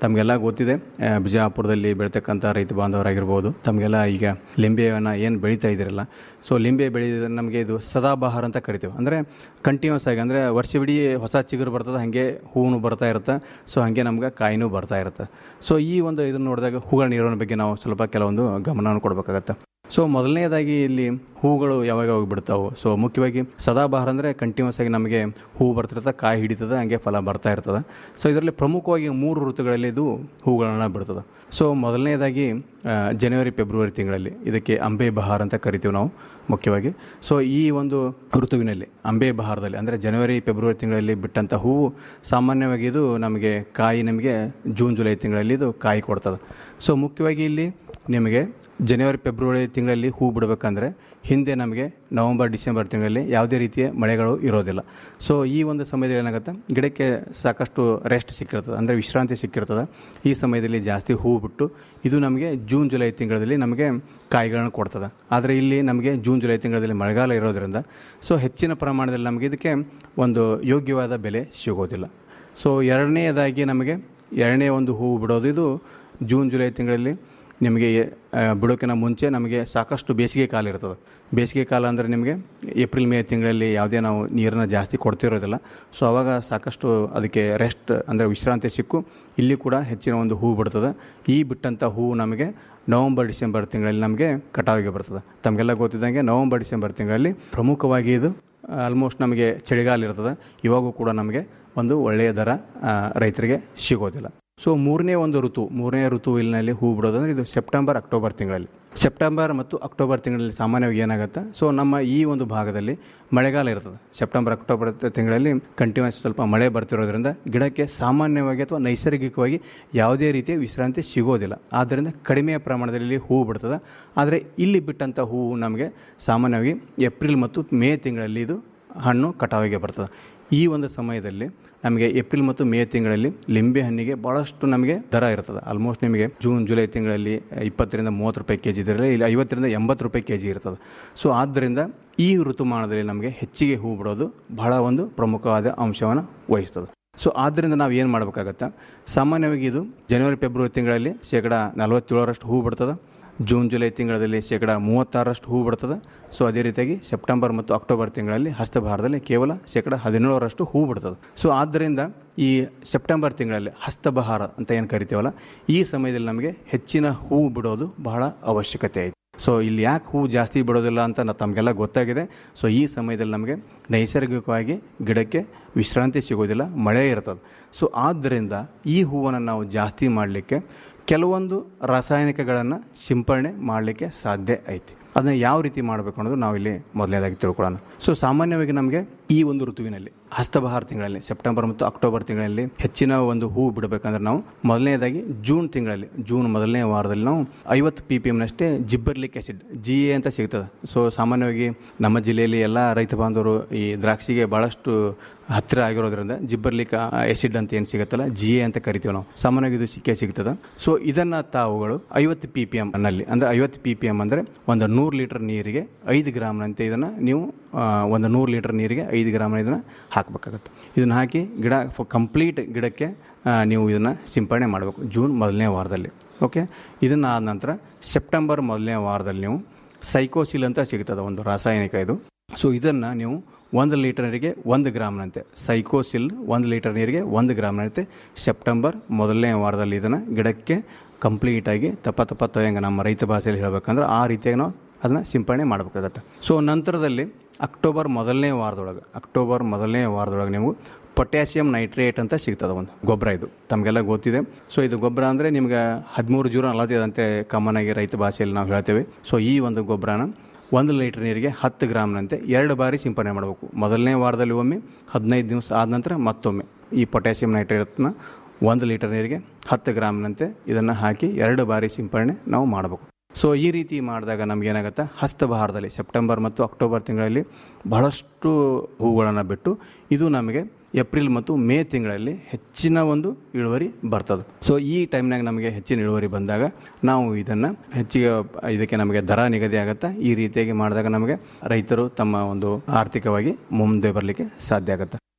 ತಮಗೆಲ್ಲ ಗೊತ್ತಿದೆ ಆ, ಬಿಜಾಪುರದಲ್ಲಿ ಬೆಳೀತಕ್ಕಂಥ ರೈತ ಬಾಂಧವರಾಗಿರ್ಬೋದು ತಮಗೆಲ್ಲ ಈಗ ಲಿಂಬೆಯನ್ನು ಏನು ಬೆಳೀತಾ ಇದ್ದೀರಲ್ಲ ಸೊ ಲಿಂಬೆ ಬೆಳೆದ ನಮಗೆ ಇದು ಸದಾಬಹಾರ ಅಂತ ಕರಿತೀವಿ ಅಂದರೆ ಕಂಟಿನ್ಯೂಸ್ ಆಗಿ ಅಂದರೆ ವರ್ಷವಿಡೀ ಹೊಸ ಚಿಗುರು ಬರ್ತದೆ ಹಾಗೆ ಹೂವು ಬರ್ತಾ ಇರುತ್ತೆ ಸೊ ಹಾಗೆ ನಮ್ಗೆ ಕಾಯಿನೂ ಬರ್ತಾ ಇರುತ್ತೆ ಸೊ ಈ ಒಂದು ಇದನ್ನು ನೋಡಿದಾಗ ಹೂಗಳ ನಿರ್ವಹಣೆ ಬಗ್ಗೆ ನಾವು ಸ್ವಲ್ಪ ಕೆಲವೊಂದು ಗಮನವನ್ನು ಕೊಡಬೇಕಾಗತ್ತೆ ಸೊ ಮೊದಲನೇದಾಗಿ ಇಲ್ಲಿ ಹೂಗಳು ಯಾವಾಗ ಯಾವಾಗ ಬಿಡ್ತಾವೆ ಸೊ ಮುಖ್ಯವಾಗಿ ಸದಾಬಹಾರ ಅಂದರೆ ಕಂಟಿನ್ಯೂಸ್ ಆಗಿ ನಮಗೆ ಹೂ ಬರ್ತಿರ್ತದೆ ಕಾಯಿ ಹಿಡಿತದೆ ಹಂಗೆ ಫಲ ಬರ್ತಾ ಇರ್ತದೆ ಸೊ ಇದರಲ್ಲಿ ಪ್ರಮುಖವಾಗಿ ಮೂರು ಋತುಗಳಲ್ಲಿ ಇದು ಹೂಗಳನ್ನು ಬಿಡ್ತದೆ ಸೊ ಮೊದಲನೇದಾಗಿ ಆ, ಜನವರಿ ಫೆಬ್ರವರಿ ತಿಂಗಳಲ್ಲಿ ಇದಕ್ಕೆ ಅಂಬೆ ಬಹಾರ್ ಅಂತ ಕರಿತೀವಿ ನಾವು ಮುಖ್ಯವಾಗಿ ಸೊ ಈ ಒಂದು ಋತುವಿನಲ್ಲಿ ಅಂಬೆ ಬಹಾರದಲ್ಲಿ ಅಂದರೆ ಜನವರಿ ಫೆಬ್ರವರಿ ತಿಂಗಳಲ್ಲಿ ಬಿಟ್ಟಂಥ ಹೂವು ಸಾಮಾನ್ಯವಾಗಿ ಇದು ನಮಗೆ ಕಾಯಿ ನಮಗೆ ಜೂನ್ ಜುಲೈ ತಿಂಗಳಲ್ಲಿ ಇದು ಕಾಯಿ ಕೊಡ್ತದೆ ಸೊ ಮುಖ್ಯವಾಗಿ ಇಲ್ಲಿ ನಿಮಗೆ ಜನವರಿ ಫೆಬ್ರವರಿ ತಿಂಗಳಲ್ಲಿ ಹೂ ಬಿಡಬೇಕಂದ್ರೆ ಹಿಂದೆ ನಮಗೆ ನವಂಬರ್ ಡಿಸೆಂಬರ್ ತಿಂಗಳಲ್ಲಿ ಯಾವುದೇ ರೀತಿಯ ಮಳೆಗಳು ಇರೋದಿಲ್ಲ ಸೊ ಈ ಒಂದು ಸಮಯದಲ್ಲಿ ಏನಾಗುತ್ತೆ ಗಿಡಕ್ಕೆ ಸಾಕಷ್ಟು ರೆಸ್ಟ್ ಸಿಕ್ಕಿರ್ತದೆ ಅಂದರೆ ವಿಶ್ರಾಂತಿ ಸಿಕ್ಕಿರ್ತದೆ ಈ ಸಮಯದಲ್ಲಿ ಜಾಸ್ತಿ ಹೂ ಬಿಟ್ಟು ಇದು ನಮಗೆ ಜೂನ್ ಜುಲೈ ತಿಂಗಳಲ್ಲಿ ನಮಗೆ ಕಾಯಿಗಳನ್ನು ಕೊಡ್ತದೆ ಆದರೆ ಇಲ್ಲಿ ನಮಗೆ ಜೂನ್ ಜುಲೈ ತಿಂಗಳಲ್ಲಿ ಮಳೆಗಾಲ ಇರೋದರಿಂದ ಸೊ ಹೆಚ್ಚಿನ ಪ್ರಮಾಣದಲ್ಲಿ ನಮಗೆ ಇದಕ್ಕೆ ಒಂದು ಯೋಗ್ಯವಾದ ಬೆಲೆ ಸಿಗೋದಿಲ್ಲ ಸೊ ಎರಡನೆಯದಾಗಿ ನಮಗೆ ಎರಡನೇ ಒಂದು ಹೂವು ಬಿಡೋದು ಇದು ಜೂನ್ ಜುಲೈ ತಿಂಗಳಲ್ಲಿ ನಿಮಗೆ ಆ, ಬಿಡೋಕ್ಕಿಂತ ಮುಂಚೆ ನಮಗೆ ಸಾಕಷ್ಟು ಬೇಸಿಗೆ ಕಾಲ ಇರ್ತದೆ ಬೇಸಿಗೆ ಕಾಲ ಅಂದರೆ ನಿಮಗೆ ಏಪ್ರಿಲ್ ಮೇ ತಿಂಗಳಲ್ಲಿ ಯಾವುದೇ ನಾವು ನೀರನ್ನು ಜಾಸ್ತಿ ಕೊಡ್ತಿರೋದಿಲ್ಲ ಸೊ ಆವಾಗ ಸಾಕಷ್ಟು ಅದಕ್ಕೆ ರೆಸ್ಟ್ ಅಂದರೆ ವಿಶ್ರಾಂತಿ ಸಿಕ್ಕು ಇಲ್ಲಿ ಕೂಡ ಹೆಚ್ಚಿನ ಒಂದು ಹೂವು ಬಿಡ್ತದೆ ಈ ಬಿಟ್ಟಂಥ ಹೂವು ನಮಗೆ ನವಂಬರ್ ಡಿಸೆಂಬರ್ ತಿಂಗಳಲ್ಲಿ ನಮಗೆ ಕಟಾವಿಗೆ ಬರ್ತದೆ ತಮಗೆಲ್ಲ ಗೊತ್ತಿದ್ದಂಗೆ ನವಂಬರ್ ಡಿಸೆಂಬರ್ ತಿಂಗಳಲ್ಲಿ ಪ್ರಮುಖವಾಗಿ ಇದು ಆಲ್ಮೋಸ್ಟ್ ನಮಗೆ ಚಳಿಗಾಲ ಇರ್ತದೆ ಇವಾಗೂ ಕೂಡ ನಮಗೆ ಒಂದು ಒಳ್ಳೆಯ ದರ ಆ, ರೈತರಿಗೆ ಸಿಗೋದಿಲ್ಲ ಸೊ ಮೂರನೇ ಒಂದು ಋತು ಮೂರನೇ ಋತುವಿನಲ್ಲಿ ಹೂ ಬಿಡೋದಂದ್ರೆ ಇದು ಸೆಪ್ಟೆಂಬರ್ ಅಕ್ಟೋಬರ್ ತಿಂಗಳಲ್ಲಿ ಸೆಪ್ಟೆಂಬರ್ ಮತ್ತು ಅಕ್ಟೋಬರ್ ತಿಂಗಳಲ್ಲಿ ಸಾಮಾನ್ಯವಾಗಿ ಏನಾಗುತ್ತೆ ಸೊ ನಮ್ಮ ಈ ಒಂದು ಭಾಗದಲ್ಲಿ ಮಳೆಗಾಲ ಇರ್ತದೆ ಸೆಪ್ಟೆಂಬರ್ ಅಕ್ಟೋಬರ್ ತಿಂಗಳಲ್ಲಿ ಕಂಟಿನ್ಯೂಸ್ ಸ್ವಲ್ಪ ಮಳೆ ಬರ್ತಿರೋದ್ರಿಂದ ಗಿಡಕ್ಕೆ ಸಾಮಾನ್ಯವಾಗಿ ಅಥವಾ ನೈಸರ್ಗಿಕವಾಗಿ ಯಾವುದೇ ರೀತಿಯ ವಿಶ್ರಾಂತಿ ಸಿಗೋದಿಲ್ಲ ಆದ್ದರಿಂದ ಕಡಿಮೆ ಪ್ರಮಾಣದಲ್ಲಿ ಹೂ ಬಿಡ್ತದೆ ಆದರೆ ಇಲ್ಲಿ ಬಿಟ್ಟಂಥ ಹೂವು ನಮಗೆ ಸಾಮಾನ್ಯವಾಗಿ ಏಪ್ರಿಲ್ ಮತ್ತು ಮೇ ತಿಂಗಳಲ್ಲಿ ಇದು ಹಣ್ಣು ಕಟಾವಿಗೆ ಬರ್ತದೆ ಈ ಒಂದು ಸಮಯದಲ್ಲಿ ನಮಗೆ ಏಪ್ರಿಲ್ ಮತ್ತು ಮೇ ತಿಂಗಳಲ್ಲಿ ಲಿಂಬೆ ಹಣ್ಣಿಗೆ ಭಾಳಷ್ಟು ನಮಗೆ ದರ ಇರ್ತದೆ ಆಲ್ಮೋಸ್ಟ್ ನಿಮಗೆ ಜೂನ್ ಜುಲೈ ತಿಂಗಳಲ್ಲಿ ಇಪ್ಪತ್ತರಿಂದ ಮೂವತ್ತು ರೂಪಾಯಿ ಕೆ ಜಿ ಇದ್ದರೆ ಇಲ್ಲಿ ಐವತ್ತರಿಂದ ಎಂಬತ್ತು ರೂಪಾಯಿ ಕೆ ಜಿ ಇರ್ತದೆ ಸೊ ಆದ್ದರಿಂದ ಈ ಋತುಮಾನದಲ್ಲಿ ನಮಗೆ ಹೆಚ್ಚಿಗೆ ಹೂ ಬಿಡೋದು ಬಹಳ ಒಂದು ಪ್ರಮುಖವಾದ ಅಂಶವನ್ನು ವಹಿಸ್ತದೆ ಸೊ ಆದ್ದರಿಂದ ನಾವು ಏನು ಮಾಡಬೇಕಾಗತ್ತೆ ಸಾಮಾನ್ಯವಾಗಿ ಇದು ಜನವರಿ ಫೆಬ್ರವರಿ ತಿಂಗಳಲ್ಲಿ ಶೇಕಡ ನಲವತ್ತೇಳರಷ್ಟು ಹೂ ಬಿಡ್ತದೆ ಜೂನ್ ಜುಲೈ ತಿಂಗಳಲ್ಲಿ ಶೇಕಡ ಮೂವತ್ತಾರಷ್ಟು ಹೂ ಬಿಡ್ತದೆ ಸೊ ಅದೇ ರೀತಿಯಾಗಿ ಸೆಪ್ಟೆಂಬರ್ ಮತ್ತು ಅಕ್ಟೋಬರ್ ತಿಂಗಳಲ್ಲಿ ಹಸ್ತಭಾರದಲ್ಲಿ ಕೇವಲ ಶೇಕಡ ಹದಿನೇಳರಷ್ಟು ಹೂ ಬಿಡ್ತದೆ ಸೊ ಆದ್ದರಿಂದ ಈ ಸೆಪ್ಟೆಂಬರ್ ತಿಂಗಳಲ್ಲಿ ಹಸ್ತಬಹಾರ ಅಂತ ಏನು ಕರಿತೀವಲ್ಲ ಈ ಸಮಯದಲ್ಲಿ ನಮಗೆ ಹೆಚ್ಚಿನ ಹೂ ಬಿಡೋದು ಬಹಳ ಅವಶ್ಯಕತೆ ಐತೆ ಸೊ ಇಲ್ಲಿ ಯಾಕೆ ಹೂ ಜಾಸ್ತಿ ಬಿಡೋದಿಲ್ಲ ಅಂತ ನ- ತಮಗೆಲ್ಲ ಗೊತ್ತಾಗಿದೆ ಸೊ ಈ ಸಮಯದಲ್ಲಿ ನಮಗೆ ನೈಸರ್ಗಿಕವಾಗಿ ಗಿಡಕ್ಕೆ ವಿಶ್ರಾಂತಿ ಸಿಗೋದಿಲ್ಲ ಮಳೆ ಇರ್ತದೆ ಸೊ ಆದ್ದರಿಂದ ಈ ಹೂವನ್ನು ನಾವು ಜಾಸ್ತಿ ಮಾಡಲಿಕ್ಕೆ ಕೆಲವೊಂದು ರಾಸಾಯನಿಕಗಳನ್ನು ಸಿಂಪರಣೆ ಮಾಡಲಿಕ್ಕೆ ಸಾಧ್ಯ ಐತಿ ಅದನ್ನು ಯಾವ ರೀತಿ ಮಾಡಬೇಕು ಅನ್ನೋದು ನಾವು ಇಲ್ಲಿ ಮೊದಲನೇದಾಗಿ ತಿಳ್ಕೊಳ್ಳೋಣ ಸೊ ಸಾಮಾನ್ಯವಾಗಿ ನಮಗೆ ಈ ಒಂದು ಋತುವಿನಲ್ಲಿ ಹಸ್ತಬಹಾರ ತಿಂಗಳಲ್ಲಿ ಸೆಪ್ಟೆಂಬರ್ ಮತ್ತು ಅಕ್ಟೋಬರ್ ತಿಂಗಳಲ್ಲಿ ಹೆಚ್ಚಿನ ಒಂದು ಹೂ ಬಿಡಬೇಕಂದ್ರೆ ನಾವು ಮೊದಲನೇದಾಗಿ ಜೂನ್ ತಿಂಗಳಲ್ಲಿ ಜೂನ್ ಮೊದಲನೇ ವಾರದಲ್ಲಿ ನಾವು ಐವತ್ತು ಪಿ ಪಿ ಎಮ್ನಷ್ಟೇ ಜಿಬ್ಬರ್ಲಿಕ್ ಆಸಿಡ್ ಜಿ ಎ ಅಂತ ಸಿಗ್ತದೆ ಸೊ ಸಾಮಾನ್ಯವಾಗಿ ನಮ್ಮ ಜಿಲ್ಲೆಯಲ್ಲಿ ಎಲ್ಲ ರೈತ ಬಾಂಧವರು ಈ ದ್ರಾಕ್ಷಿಗೆ ಭಾಳಷ್ಟು ಹತ್ತಿರ ಆಗಿರೋದ್ರಿಂದ ಜಿಬ್ಬರ್ಲಿಕ್ ಆಸಿಡ್ ಅಂತ ಏನು ಸಿಗುತ್ತಲ್ಲ ಜಿ ಎ ಅಂತ ಕರಿತೀವಿ ನಾವು ಸಾಮಾನ್ಯವಾಗಿ ಇದು ಸಿಕ್ಕೇ ಸಿಗ್ತದೆ ಸೊ ಇದನ್ನು ತಾವುಗಳು ಐವತ್ತು ಪಿ ಪಿ ಎಮ್ ನಲ್ಲಿ ಅಂದರೆ ಐವತ್ತು ಪಿ ಪಿ ಎಮ್ ಅಂದರೆ ಒಂದು ನೂರು ಲೀಟರ್ ನೀರಿಗೆ ಐದು ಗ್ರಾಮ್ನಂತೆ ಇದನ್ನು ನೀವು ಆ, ಒಂದು ನೂರು ಲೀಟರ್ ನೀರಿಗೆ ಐದು ಗ್ರಾಮ್ ಇದನ್ನು ಹಾಕಬೇಕಾಗತ್ತೆ ಇದನ್ನು ಹಾಕಿ ಗಿಡ ಕಂಪ್ಲೀಟ್ ಗಿಡಕ್ಕೆ ಆ, ನೀವು ಇದನ್ನು ಸಿಂಪಡಣೆ ಮಾಡಬೇಕು ಜೂನ್ ಮೊದಲನೇ ವಾರದಲ್ಲಿ ಓಕೆ ಇದನ್ನು ಆದ ನಂತರ ಸೆಪ್ಟೆಂಬರ್ ಮೊದಲನೇ ವಾರದಲ್ಲಿ ನೀವು ಸೈಕೋಸಿಲ್ ಅಂತ ಸಿಗ್ತದೆ ಒಂದು ರಾಸಾಯನಿಕ ಇದು ಸೊ ಇದನ್ನು ನೀವು ಒಂದು ಲೀಟರ್ ನೀರಿಗೆ ಒಂದು ಗ್ರಾಮ್ನಂತೆ ಸೈಕೋಸಿಲ್ ಒಂದು ಲೀಟರ್ ನೀರಿಗೆ ಒಂದು ಗ್ರಾಮ್ನಂತೆ ಸೆಪ್ಟೆಂಬರ್ ಮೊದಲನೇ ವಾರದಲ್ಲಿ ಇದನ್ನು ಗಿಡಕ್ಕೆ ಕಂಪ್ಲೀಟಾಗಿ ತಪ್ಪ ತಪ್ಪ ತೊಯ್ಯಂಗ ನಮ್ಮ ರೈತ ಭಾಷೆಯಲ್ಲಿ ಹೇಳಬೇಕಂದ್ರೆ ಆ ರೀತಿಯಾಗಿ ನಾವು ಅದನ್ನು ಸಿಂಪಡಣೆ ಮಾಡಬೇಕಾಗತ್ತೆ ಸೊ ನಂತರದಲ್ಲಿ ಅಕ್ಟೋಬರ್ ಮೊದಲನೇ ವಾರದೊಳಗೆ ಅಕ್ಟೋಬರ್ ಮೊದಲನೇ ವಾರದೊಳಗೆ ನೀವು ಪೊಟ್ಯಾಸಿಯಂ ನೈಟ್ರೇಟ್ ಅಂತ ಸಿಗ್ತದೆ ಒಂದು ಗೊಬ್ಬರ ಇದು ತಮಗೆಲ್ಲ ಗೊತ್ತಿದೆ ಸೊ ಇದು ಗೊಬ್ಬರ ಅಂದರೆ ನಿಮ್ಗೆ ಹದಿಮೂರು ಜೂರ ನಲವತ್ತೈದು ಅಂತ ಕಾಮನ್ ಆಗಿ ರೈತ ಭಾಷೆಯಲ್ಲಿ ನಾವು ಹೇಳ್ತೇವೆ ಸೊ ಈ ಒಂದು ಗೊಬ್ಬರನ ಒಂದು ಲೀಟರ್ ನೀರಿಗೆ ಹತ್ತು ಗ್ರಾಮ್ನಂತೆ ಎರಡು ಬಾರಿ ಸಿಂಪಡಣೆ ಮಾಡಬೇಕು ಮೊದಲನೇ ವಾರದಲ್ಲಿ ಒಮ್ಮೆ ಹದಿನೈದು ದಿವಸ ಆದ ನಂತರ ಮತ್ತೊಮ್ಮೆ ಈ ಪೊಟ್ಯಾಸಿಯಂ ನೈಟ್ರೇಟ್ನ ಒಂದು ಲೀಟರ್ ನೀರಿಗೆ ಹತ್ತು ಗ್ರಾಮ್ನಂತೆ ಇದನ್ನು ಹಾಕಿ ಎರಡು ಬಾರಿ ಸಿಂಪಡಣೆ ನಾವು ಮಾಡಬೇಕು ಸೊ ಈ ರೀತಿ ಮಾಡಿದಾಗ ನಮಗೇನಾಗುತ್ತೆ ಹಸ್ತಬಹಾರದಲ್ಲಿ ಸೆಪ್ಟೆಂಬರ್ ಮತ್ತು ಅಕ್ಟೋಬರ್ ತಿಂಗಳಲ್ಲಿ ಬಹಳಷ್ಟು ಹೂಗಳನ್ನು ಬಿಟ್ಟು ಇದು ನಮಗೆ ಏಪ್ರಿಲ್ ಮತ್ತು ಮೇ ತಿಂಗಳಲ್ಲಿ ಹೆಚ್ಚಿನ ಒಂದು ಇಳುವರಿ ಬರ್ತದೆ ಸೊ ಈ ಟೈಮ್ನಾಗ ನಮಗೆ ಹೆಚ್ಚಿನ ಇಳುವರಿ ಬಂದಾಗ ನಾವು ಇದನ್ನು ಹೆಚ್ಚಿಗೆ ಇದಕ್ಕೆ ನಮಗೆ ದರ ನಿಗದಿ ಆಗುತ್ತೆ ಈ ರೀತಿಯಾಗಿ ಮಾಡಿದಾಗ ನಮಗೆ ರೈತರು ತಮ್ಮ ಒಂದು ಆರ್ಥಿಕವಾಗಿ ಮುಂದೆ ಬರಲಿಕ್ಕೆ ಸಾಧ್ಯ ಆಗುತ್ತೆ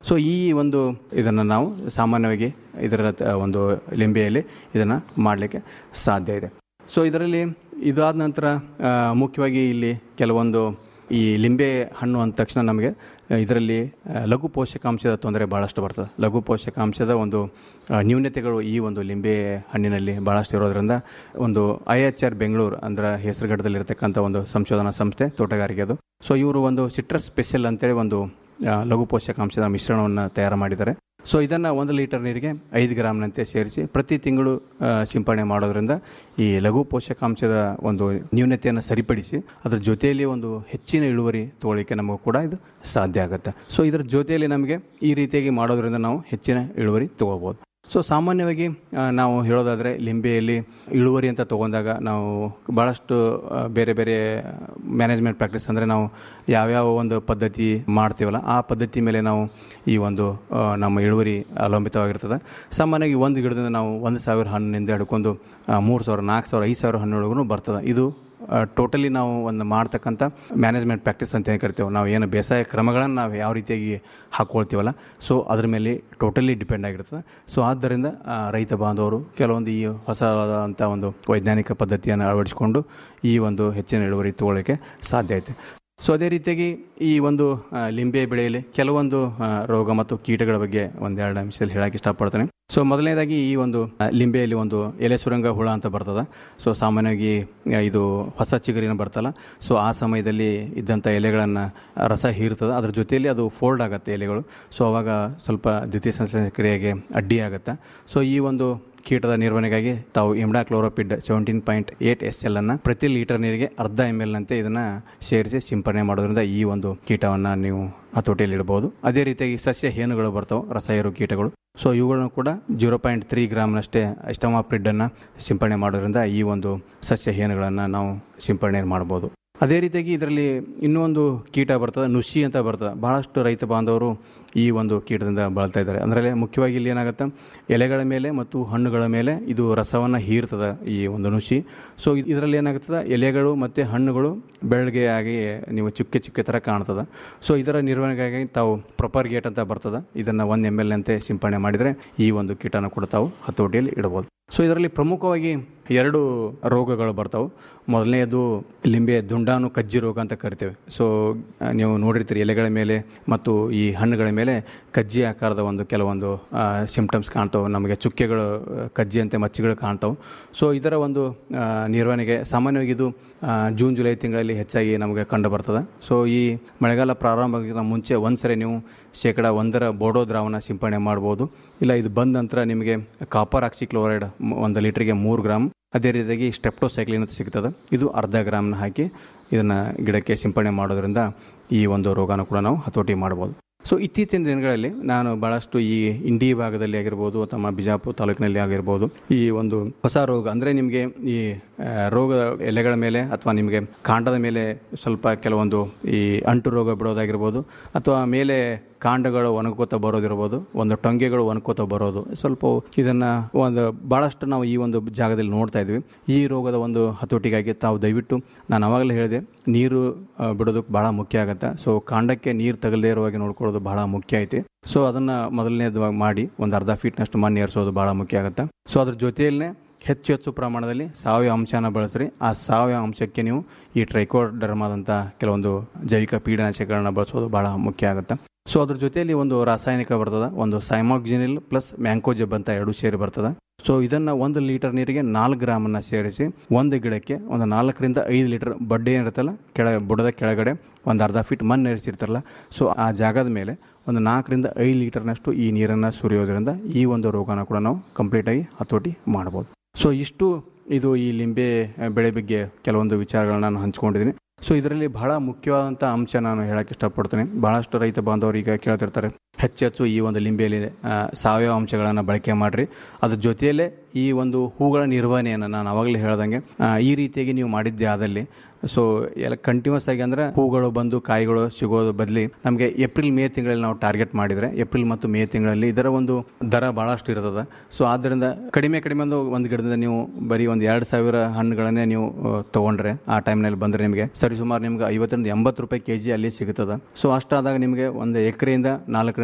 ಸೊ ಈ ಒಂದು ಇದನ್ನು ನಾವು ಸಾಮಾನ್ಯವಾಗಿ ಇದರ ತ- ಒಂದು ಲಿಂಬೆಯಲ್ಲಿ ಇದನ್ನು ಮಾಡಲಿಕ್ಕೆ ಸಾಧ್ಯ ಇದೆ ಸೊ ಇದರಲ್ಲಿ ಇದಾದ ನಂತರ ಆ, ಮುಖ್ಯವಾಗಿ ಇಲ್ಲಿ ಕೆಲವೊಂದು ಈ ಲಿಂಬೆ ಹಣ್ಣು ಅಂದ ತಕ್ಷಣ ನಮಗೆ ಆ, ಇದರಲ್ಲಿ ಆ, ಲಘು ಪೋಷಕಾಂಶದ ತೊಂದರೆ ಭಾಳಷ್ಟು ಬರ್ತದೆ ಲಘು ಪೋಷಕಾಂಶದ ಒಂದು ಆ, ನ್ಯೂನತೆಗಳು ಈ ಒಂದು ಲಿಂಬೆ ಹಣ್ಣಿನಲ್ಲಿ ಭಾಳಷ್ಟು ಇರೋದ್ರಿಂದ ಒಂದು ಐ ಎಚ್ ಆರ್ ಬೆಂಗಳೂರು ಅಂದ್ರೆ ಹೆಸರುಗಡದಲ್ಲಿರ್ತಕ್ಕಂಥ ಒಂದು ಸಂಶೋಧನಾ ಸಂಸ್ಥೆ ತೋಟಗಾರಿಕೆ ಅದು ಸೊ ಇವರು ಒಂದು ಸಿಟ್ರಸ್ ಸ್ಪೆಷಲ್ ಅಂತೇಳಿ ಒಂದು ಆ, ಲಘು ಪೋಷಕಾಂಶದ ಮಿಶ್ರಣವನ್ನು ತಯಾರು ಮಾಡಿದ್ದಾರೆ ಸೊ ಇದನ್ನು ಒಂದು ಲೀಟರ್ ನೀರಿಗೆ ಐದು ಗ್ರಾಮ್ನಂತೆ ಸೇರಿಸಿ ಪ್ರತಿ ತಿಂಗಳು ಆ, ಸಿಂಪಡಣೆ ಮಾಡೋದ್ರಿಂದ ಈ ಲಘು ಪೋಷಕಾಂಶದ ಒಂದು ನ್ಯೂನತೆಯನ್ನು ಸರಿಪಡಿಸಿ ಅದರ ಜೊತೆಯಲ್ಲಿ ಒಂದು ಹೆಚ್ಚಿನ ಇಳುವರಿ ತಗೊಳ್ಳಿಕ್ಕೆ ನಮಗೂ ಕೂಡ ಇದು ಸಾಧ್ಯ ಆಗುತ್ತೆ ಸೊ ಇದರ ಜೊತೆಯಲ್ಲಿ ನಮಗೆ ಈ ರೀತಿಯಾಗಿ ಮಾಡೋದ್ರಿಂದ ನಾವು ಹೆಚ್ಚಿನ ಇಳುವರಿ ತಗೋಬೋದು ಸೊ ಸಾಮಾನ್ಯವಾಗಿ ಆ, ನಾವು ಹೇಳೋದಾದರೆ ಲಿಂಬೆಯಲ್ಲಿ ಇಳುವರಿ ಅಂತ ತೊಗೊಂಡಾಗ ನಾವು ಭಾಳಷ್ಟು ಆ, ಬೇರೆ ಬೇರೆ ಮ್ಯಾನೇಜ್ಮೆಂಟ್ ಪ್ರಾಕ್ಟೀಸ್ ಅಂದರೆ ನಾವು ಯಾವ್ಯಾವ ಒಂದು ಪದ್ಧತಿ ಮಾಡ್ತೀವಲ್ಲ ಆ ಪದ್ಧತಿ ಮೇಲೆ ನಾವು ಈ ಒಂದು ಆ, ನಮ್ಮ ಇಳುವರಿ ಅವಲಂಬಿತವಾಗಿರ್ತದೆ ಸಾಮಾನ್ಯವಾಗಿ ಒಂದು ಗಿಡದಿಂದ ನಾವು ಒಂದು ಸಾವಿರ ಹಣ್ಣಿನಿಂದ ಹಿಡ್ಕೊಂಡು ಮೂರು ಸಾವಿರ ನಾಲ್ಕು ಸಾವಿರ ಐದು ಸಾವಿರ ಹಣ್ಣುಗಳಿಗೂ ಬರ್ತದೆ ಇದು ಟೋಟಲಿ ನಾವು ಒಂದು ಮಾಡ್ತಕ್ಕಂಥ ಮ್ಯಾನೇಜ್ಮೆಂಟ್ ಪ್ರಾಕ್ಟೀಸ್ ಅಂತ ಏನು ಕರಿತೇವೆ ನಾವು ಏನು ಬೇಸಾಯ ಕ್ರಮಗಳನ್ನು ನಾವು ಯಾವ ರೀತಿಯಾಗಿ ಹಾಕ್ಕೊಳ್ತೀವಲ್ಲ ಸೊ ಅದ್ರ ಮೇಲೆ ಟೋಟಲಿ ಡಿಪೆಂಡ್ ಆಗಿರ್ತದೆ ಸೊ ಆದ್ದರಿಂದ ಆ, ರೈತ ಬಾಂಧವರು ಕೆಲವೊಂದು ಈ ಹೊಸವಾದಂಥ ಒಂದು ವೈಜ್ಞಾನಿಕ ಪದ್ಧತಿಯನ್ನು ಅಳವಡಿಸಿಕೊಂಡು ಈ ಒಂದು ಹೆಚ್ಚಿನ ಇಳುವರಿ ತಗೊಳ್ಳೋಕ್ಕೆ ಸಾಧ್ಯ ಐತೆ ಸೊ ಅದೇ ರೀತಿಯಾಗಿ ಈ ಒಂದು ಆ, ಲಿಂಬೆ ಬೆಳೆಯಲ್ಲಿ ಕೆಲವೊಂದು ಆ, ರೋಗ ಮತ್ತು ಕೀಟಗಳ ಬಗ್ಗೆ ಒಂದೆರಡು ಅಂಶದಲ್ಲಿ ಹೇಳಕ್ಕೆ ಇಷ್ಟಪಡ್ತೇನೆ ಸೊ ಮೊದಲನೇದಾಗಿ ಈ ಒಂದು ಆ, ಲಿಂಬೆಯಲ್ಲಿ ಒಂದು ಎಲೆ ಸುರಂಗ ಹುಳ ಅಂತ ಬರ್ತದೆ ಸೊ ಸಾಮಾನ್ಯವಾಗಿ ಆ, ಇದು ಹೊಸ ಚಿಗುರಿನ ಬರ್ತಲ್ಲ ಸೊ ಆ ಸಮಯದಲ್ಲಿ ಇದ್ದಂಥ ಎಲೆಗಳನ್ನು ರಸ ಹೀರ್ತದೆ ಅದ್ರ ಜೊತೆಯಲ್ಲಿ ಅದು ಫೋಲ್ಡ್ ಆಗುತ್ತೆ ಎಲೆಗಳು ಸೊ ಅವಾಗ ಸ್ವಲ್ಪ ದ್ವಿತೀಯ ಸಂಶ್ಲೇಷಣ ಕ್ರಿಯೆಗೆ ಅಡ್ಡಿ ಆಗುತ್ತೆ ಸೊ ಈ ಒಂದು ಕೀಟದ ನಿರ್ವಹಣೆಗಾಗಿ ತಾವು imidacloprid seventeen point eight S L ಅನ್ನು ಪ್ರತಿ ಲೀಟರ್ ನೀರಿಗೆ ಅರ್ಧ ಎಮ್ ಎಲ್ ನಂತೆ ಇದನ್ನ ಸೇರಿಸಿ ಸಿಂಪಡಣೆ ಮಾಡೋದ್ರಿಂದ ಈ ಒಂದು ಕೀಟವನ್ನು ನೀವು ಹತೋಟಿಯಲ್ಲಿ ಇಡಬಹುದು ಅದೇ ರೀತಿಯಾಗಿ ಸಸ್ಯ ಹೇನುಗಳು ಬರ್ತಾವೆ ರಸಾಯರು ಕೀಟಗಳು ಸೊ ಇವುಗಳನ್ನು ಕೂಡ ಜೀರೋ ಪಾಯಿಂಟ್ ತ್ರೀ ಗ್ರಾಮ್ನಷ್ಟೇ ಅಷ್ಟಮಾಪ್ರಿಡ್ ಅನ್ನು ಸಿಂಪಡಣೆ ಮಾಡೋದ್ರಿಂದ ಈ ಒಂದು ಸಸ್ಯ ಹೇನುಗಳನ್ನು ನಾವು ಸಿಂಪಡಣೆ ಮಾಡ್ಬೋದು ಅದೇ ರೀತಿಯಾಗಿ ಇದರಲ್ಲಿ ಇನ್ನೂ ಒಂದು ಕೀಟ ಬರ್ತದೆ ನುಷಿ ಅಂತ ಬರ್ತದೆ ಬಹಳಷ್ಟು ರೈತ ಬಾಂಧವರು ಈ ಒಂದು ಕೀಟದಿಂದ ಬಳಲ್ತಾ ಇದ್ದಾರೆ ಅಂದರೆ ಮುಖ್ಯವಾಗಿ ಇಲ್ಲಿ ಏನಾಗುತ್ತೆ ಎಲೆಗಳ ಮೇಲೆ ಮತ್ತು ಹಣ್ಣುಗಳ ಮೇಲೆ ಇದು ರಸವನ್ನು ಹೀರ್ತದೆ ಈ ಒಂದು ನುಷಿ ಸೊ ಇದರಲ್ಲಿ ಏನಾಗುತ್ತದೆ ಎಲೆಗಳು ಮತ್ತು ಹಣ್ಣುಗಳು ಬೆಳಗ್ಗೆ ಆಗಿ ನೀವು ಚುಕ್ಕೆ ಚುಕ್ಕೆ ಥರ ಕಾಣ್ತದೆ ಸೊ ಇದರ ನಿರ್ವಹಣೆಗಾಗಿ ತಾವು ಪ್ರೊಪರ್ ಗೇಟ್ ಅಂತ ಬರ್ತದೆ ಇದನ್ನು ಒಂದು ಎಮ್ ಎಲ್ ಅಂತೆ ಸಿಂಪಡಣೆ ಮಾಡಿದರೆ ಈ ಒಂದು ಕೀಟನ ಕೂಡ ತಾವು ಹತೋಟಿಯಲ್ಲಿ ಇಡಬಹುದು ಸೊ ಇದರಲ್ಲಿ ಪ್ರಮುಖವಾಗಿ ಎರಡು ರೋಗಗಳು ಬರ್ತಾವೆ ಮೊದಲನೆಯದು ಲಿಂಬೆ ದುಂಡಾನು ಕಜ್ಜಿ ರೋಗ ಅಂತ ಕರಿತೇವೆ ಸೊ ಆ, ನೀವು ನೋಡಿರ್ತೀರಿ ಎಲೆಗಳ ಮೇಲೆ ಮತ್ತು ಈ ಹಣ್ಣುಗಳ ಮೇಲೆ ಕಜ್ಜಿ ಆಕಾರದ ಒಂದು ಕೆಲವೊಂದು ಸಿಂಪ್ಟಮ್ಸ್ ಕಾಣ್ತಾವೆ ನಮಗೆ ಚುಕ್ಕೆಗಳು ಆ, ಕಜ್ಜಿ ಅಂತೆ ಮಚ್ಚುಗಳು ಕಾಣ್ತಾವೆ ಸೊ ಇದರ ಒಂದು ಆ, ನಿರ್ವಹಣೆಗೆ ಸಾಮಾನ್ಯವಾಗಿ ಇದು ಆ, ಜೂನ್ ಜುಲೈ ತಿಂಗಳಲ್ಲಿ ಹೆಚ್ಚಾಗಿ ನಮಗೆ ಕಂಡು ಬರ್ತದೆ ಸೊ ಈ ಮಳೆಗಾಲ ಪ್ರಾರಂಭ ಆಗಿದ್ದ ಮುಂಚೆ ಒಂದ್ಸರಿ ನೀವು ಶೇಕಡ ಒಂದರ ಬೋಡೋ ದ್ರಾವಣ ಸಿಂಪಡಣೆ ಮಾಡ್ಬೋದು ಇಲ್ಲ ಇದು ಬಂದ ನಂತರ ನಿಮಗೆ ಕಾಪರ್ ಆಕ್ಸಿಕ್ಲೋರೈಡ್ ಒಂದು ಲೀಟ್ರಿಗೆ ಮೂರು ಗ್ರಾಮ್ ಅದೇ ರೀತಿಯಾಗಿ ಸ್ಟೆಪ್ಟೋಸೈಕ್ಲಿನ್ ಅಂತ ಸಿಗ್ತದೆ ಇದು ಅರ್ಧ ಗ್ರಾಮ್ನ ಹಾಕಿ ಇದನ್ನು ಗಿಡಕ್ಕೆ ಸಿಂಪಡಣೆ ಮಾಡೋದ್ರಿಂದ ಈ ಒಂದು ರೋಗನ ಕೂಡ ನಾವು ಹತೋಟಿ ಮಾಡ್ಬೋದು ಸೊ ಇತ್ತೀಚಿನ ದಿನಗಳಲ್ಲಿ ನಾನು ಭಾಳಷ್ಟು ಈ ಇಂಡಿ ಭಾಗದಲ್ಲಿ ಆಗಿರ್ಬೋದು ಅಥವಾ ಬಿಜಾಪುರ ತಾಲೂಕಿನಲ್ಲಿ ಆಗಿರ್ಬೋದು ಈ ಒಂದು ಹೊಸ ರೋಗ ಅಂದರೆ ನಿಮಗೆ ಈ ಆ, ರೋಗ ಎಲೆಗಳ ಮೇಲೆ ಅಥವಾ ನಿಮಗೆ ಕಾಂಡದ ಮೇಲೆ ಸ್ವಲ್ಪ ಕೆಲವೊಂದು ಈ ಅಂಟು ರೋಗ ಬಿಡೋದಾಗಿರ್ಬೋದು ಅಥವಾ ಮೇಲೆ ಕಾಂಡಗಳು ಒಣಕೋತ ಬರೋದಿರ್ಬೋದು ಒಂದು ಟೊಂಗೆಗಳು ಒಣಕೋತ ಬರೋದು ಸ್ವಲ್ಪ ಇದನ್ನು ಒಂದು ಭಾಳಷ್ಟು ನಾವು ಈ ಒಂದು ಜಾಗದಲ್ಲಿ ನೋಡ್ತಾ ಇದ್ವಿ ಈ ರೋಗದ ಒಂದು ಹತೋಟಿಗಾಗಿ ತಾವು ದಯವಿಟ್ಟು ನಾನು ಅವಾಗಲೇ ಹೇಳಿದೆ ನೀರು ಆ, ಬಿಡೋದಕ್ಕೆ ಭಾಳ ಮುಖ್ಯ ಆಗುತ್ತೆ ಸೊ ಕಾಂಡಕ್ಕೆ ನೀರು ತಗಲದೇ ಇರುವಾಗೆ ನೋಡ್ಕೊಳ್ಳೋದು ಭಾಳ ಮುಖ್ಯ ಐತಿ ಸೊ ಅದನ್ನು ಮೊದಲನೇದು ಮಾಡಿ ಒಂದು ಅರ್ಧ ಫೀಟ್ನಷ್ಟು ಮಣ್ಣು ಏರಿಸೋದು ಭಾಳ ಮುಖ್ಯ ಆಗುತ್ತೆ ಸೊ ಅದ್ರ ಜೊತೆಯಲ್ಲೇ ಹೆಚ್ಚು ಹೆಚ್ಚು ಪ್ರಮಾಣದಲ್ಲಿ ಸಾವಯವ ಅಂಶನ ಬಳಸ್ರಿ ಆ ಸಾವಯವ ಅಂಶಕ್ಕೆ ನೀವು ಈ ಟ್ರೈಕೋಡರ್ಮಾದಂಥ ಕೆಲವೊಂದು ಜೈವಿಕ ಪೀಡನಾಶಕಗಳನ್ನ ಬಳಸೋದು ಭಾಳ ಮುಖ್ಯ ಆಗುತ್ತೆ ಸೊ ಅದ್ರ ಜೊತೆಯಲ್ಲಿ ಒಂದು ರಾಸಾಯನಿಕ ಬರ್ತದೆ ಒಂದು ಸೈಮಾಕ್ಸಿನಿಲ್ ಪ್ಲಸ್ ಮ್ಯಾಂಕೋಜೆಬ್ ಅಂತ ಎರಡು ಸೇರಿ ಬರ್ತದೆ ಸೊ ಇದನ್ನು ಒಂದು ಲೀಟರ್ ನೀರಿಗೆ ನಾಲ್ಕು ಗ್ರಾಮನ್ನು ಸೇರಿಸಿ ಒಂದು ಗಿಡಕ್ಕೆ ಒಂದು ನಾಲ್ಕರಿಂದ ಐದು ಲೀಟರ್ ಬಡ್ಡೆ ಏನಿರುತ್ತಲ್ಲ ಕೆಳ ಬುಡದ ಕೆಳಗಡೆ ಒಂದು ಅರ್ಧ ಫೀಟ್ ಮಣ್ಣು ಏರಿಸಿರ್ತಾರಲ್ಲ ಸೊ ಆ ಜಾಗದ ಮೇಲೆ ಒಂದು ನಾಲ್ಕರಿಂದ ಐದು ಲೀಟರ್ನಷ್ಟು ಈ ನೀರನ್ನು ಸುರಿಯೋದ್ರಿಂದ ಈ ಒಂದು ರೋಗನ ಕೂಡ ನಾವು ಕಂಪ್ಲೀಟಾಗಿ ಹತೋಟಿ ಮಾಡ್ಬೋದು ಸೊ ಇಷ್ಟು ಇದು ಈ ಲಿಂಬೆ ಬೆಳೆ ಬಗ್ಗೆ ಕೆಲವೊಂದು ವಿಚಾರಗಳನ್ನ ನಾನು ಹಂಚ್ಕೊಂಡಿದ್ದೀನಿ ಸೊ ಇದರಲ್ಲಿ ಬಹಳ ಮುಖ್ಯವಾದಂಥ ಅಂಶ ನಾನು ಹೇಳಕ್ಕೆ ಇಷ್ಟಪಡ್ತೇನೆ ಬಹಳಷ್ಟು ರೈತ ಬಾಂಧವರು ಈಗ ಕೇಳ್ತಿರ್ತಾರೆ ಹೆಚ್ಚು ಹೆಚ್ಚು ಈ ಒಂದು ಲಿಂಬೆಯಲ್ಲಿ ಆ, ಸಾವಯವ ಅಂಶಗಳನ್ನು ಬಳಕೆ ಮಾಡಿರಿ ಅದ್ರ ಜೊತೆಯಲ್ಲೇ ಈ ಒಂದು ಹೂಗಳ ನಿರ್ವಹಣೆಯನ್ನು ನಾನು ಅವಾಗಲೇ ಹೇಳ್ದಂಗೆ ಆ, ಈ ರೀತಿಯಾಗಿ ನೀವು ಮಾಡಿದ್ದೆ ಆದಲ್ಲಿ ಸೊ ಎಲ್ಲ ಕಂಟಿನ್ಯೂಸ್ ಆಗಿ ಅಂದ್ರೆ ಹೂಗಳು ಬಂದು ಕಾಯಿಗಳು ಸಿಗೋದು ಬದಲಿ ನಮಗೆ ಏಪ್ರಿಲ್ ಮೇ ತಿಂಗಳಲ್ಲಿ ನಾವು ಟಾರ್ಗೆಟ್ ಮಾಡಿದರೆ ಏಪ್ರಿಲ್ ಮತ್ತು ಮೇ ತಿಂಗಳಲ್ಲಿ ಇದರ ಒಂದು ದರ ಭಾಳಷ್ಟು ಇರ್ತದೆ ಸೊ ಆದ್ದರಿಂದ ಕಡಿಮೆ ಕಡಿಮೆ ಒಂದು ಒಂದು ಗಿಡದಿಂದ ನೀವು ಬರೀ ಒಂದು ಎರಡು ಸಾವಿರ ಹಣ್ಣುಗಳನ್ನೇ ನೀವು ಆ, ತಗೊಂಡ್ರೆ ಆ ಟೈಮ್ನಲ್ಲಿ ಬಂದರೆ ನಿಮಗೆ ಸರಿಸುಮಾರು ನಿಮ್ಗೆ ಐವತ್ತರಿಂದ ಎಂಬತ್ತು ರೂಪಾಯಿ ಕೆ ಜಿ ಅಲ್ಲಿ ಸಿಗುತ್ತದೆ ಸೊ ಅಷ್ಟಾದಾಗ ನಿಮಗೆ ಒಂದು ಎಕರೆಯಿಂದ ನಾಲ್ಕರಿಂದ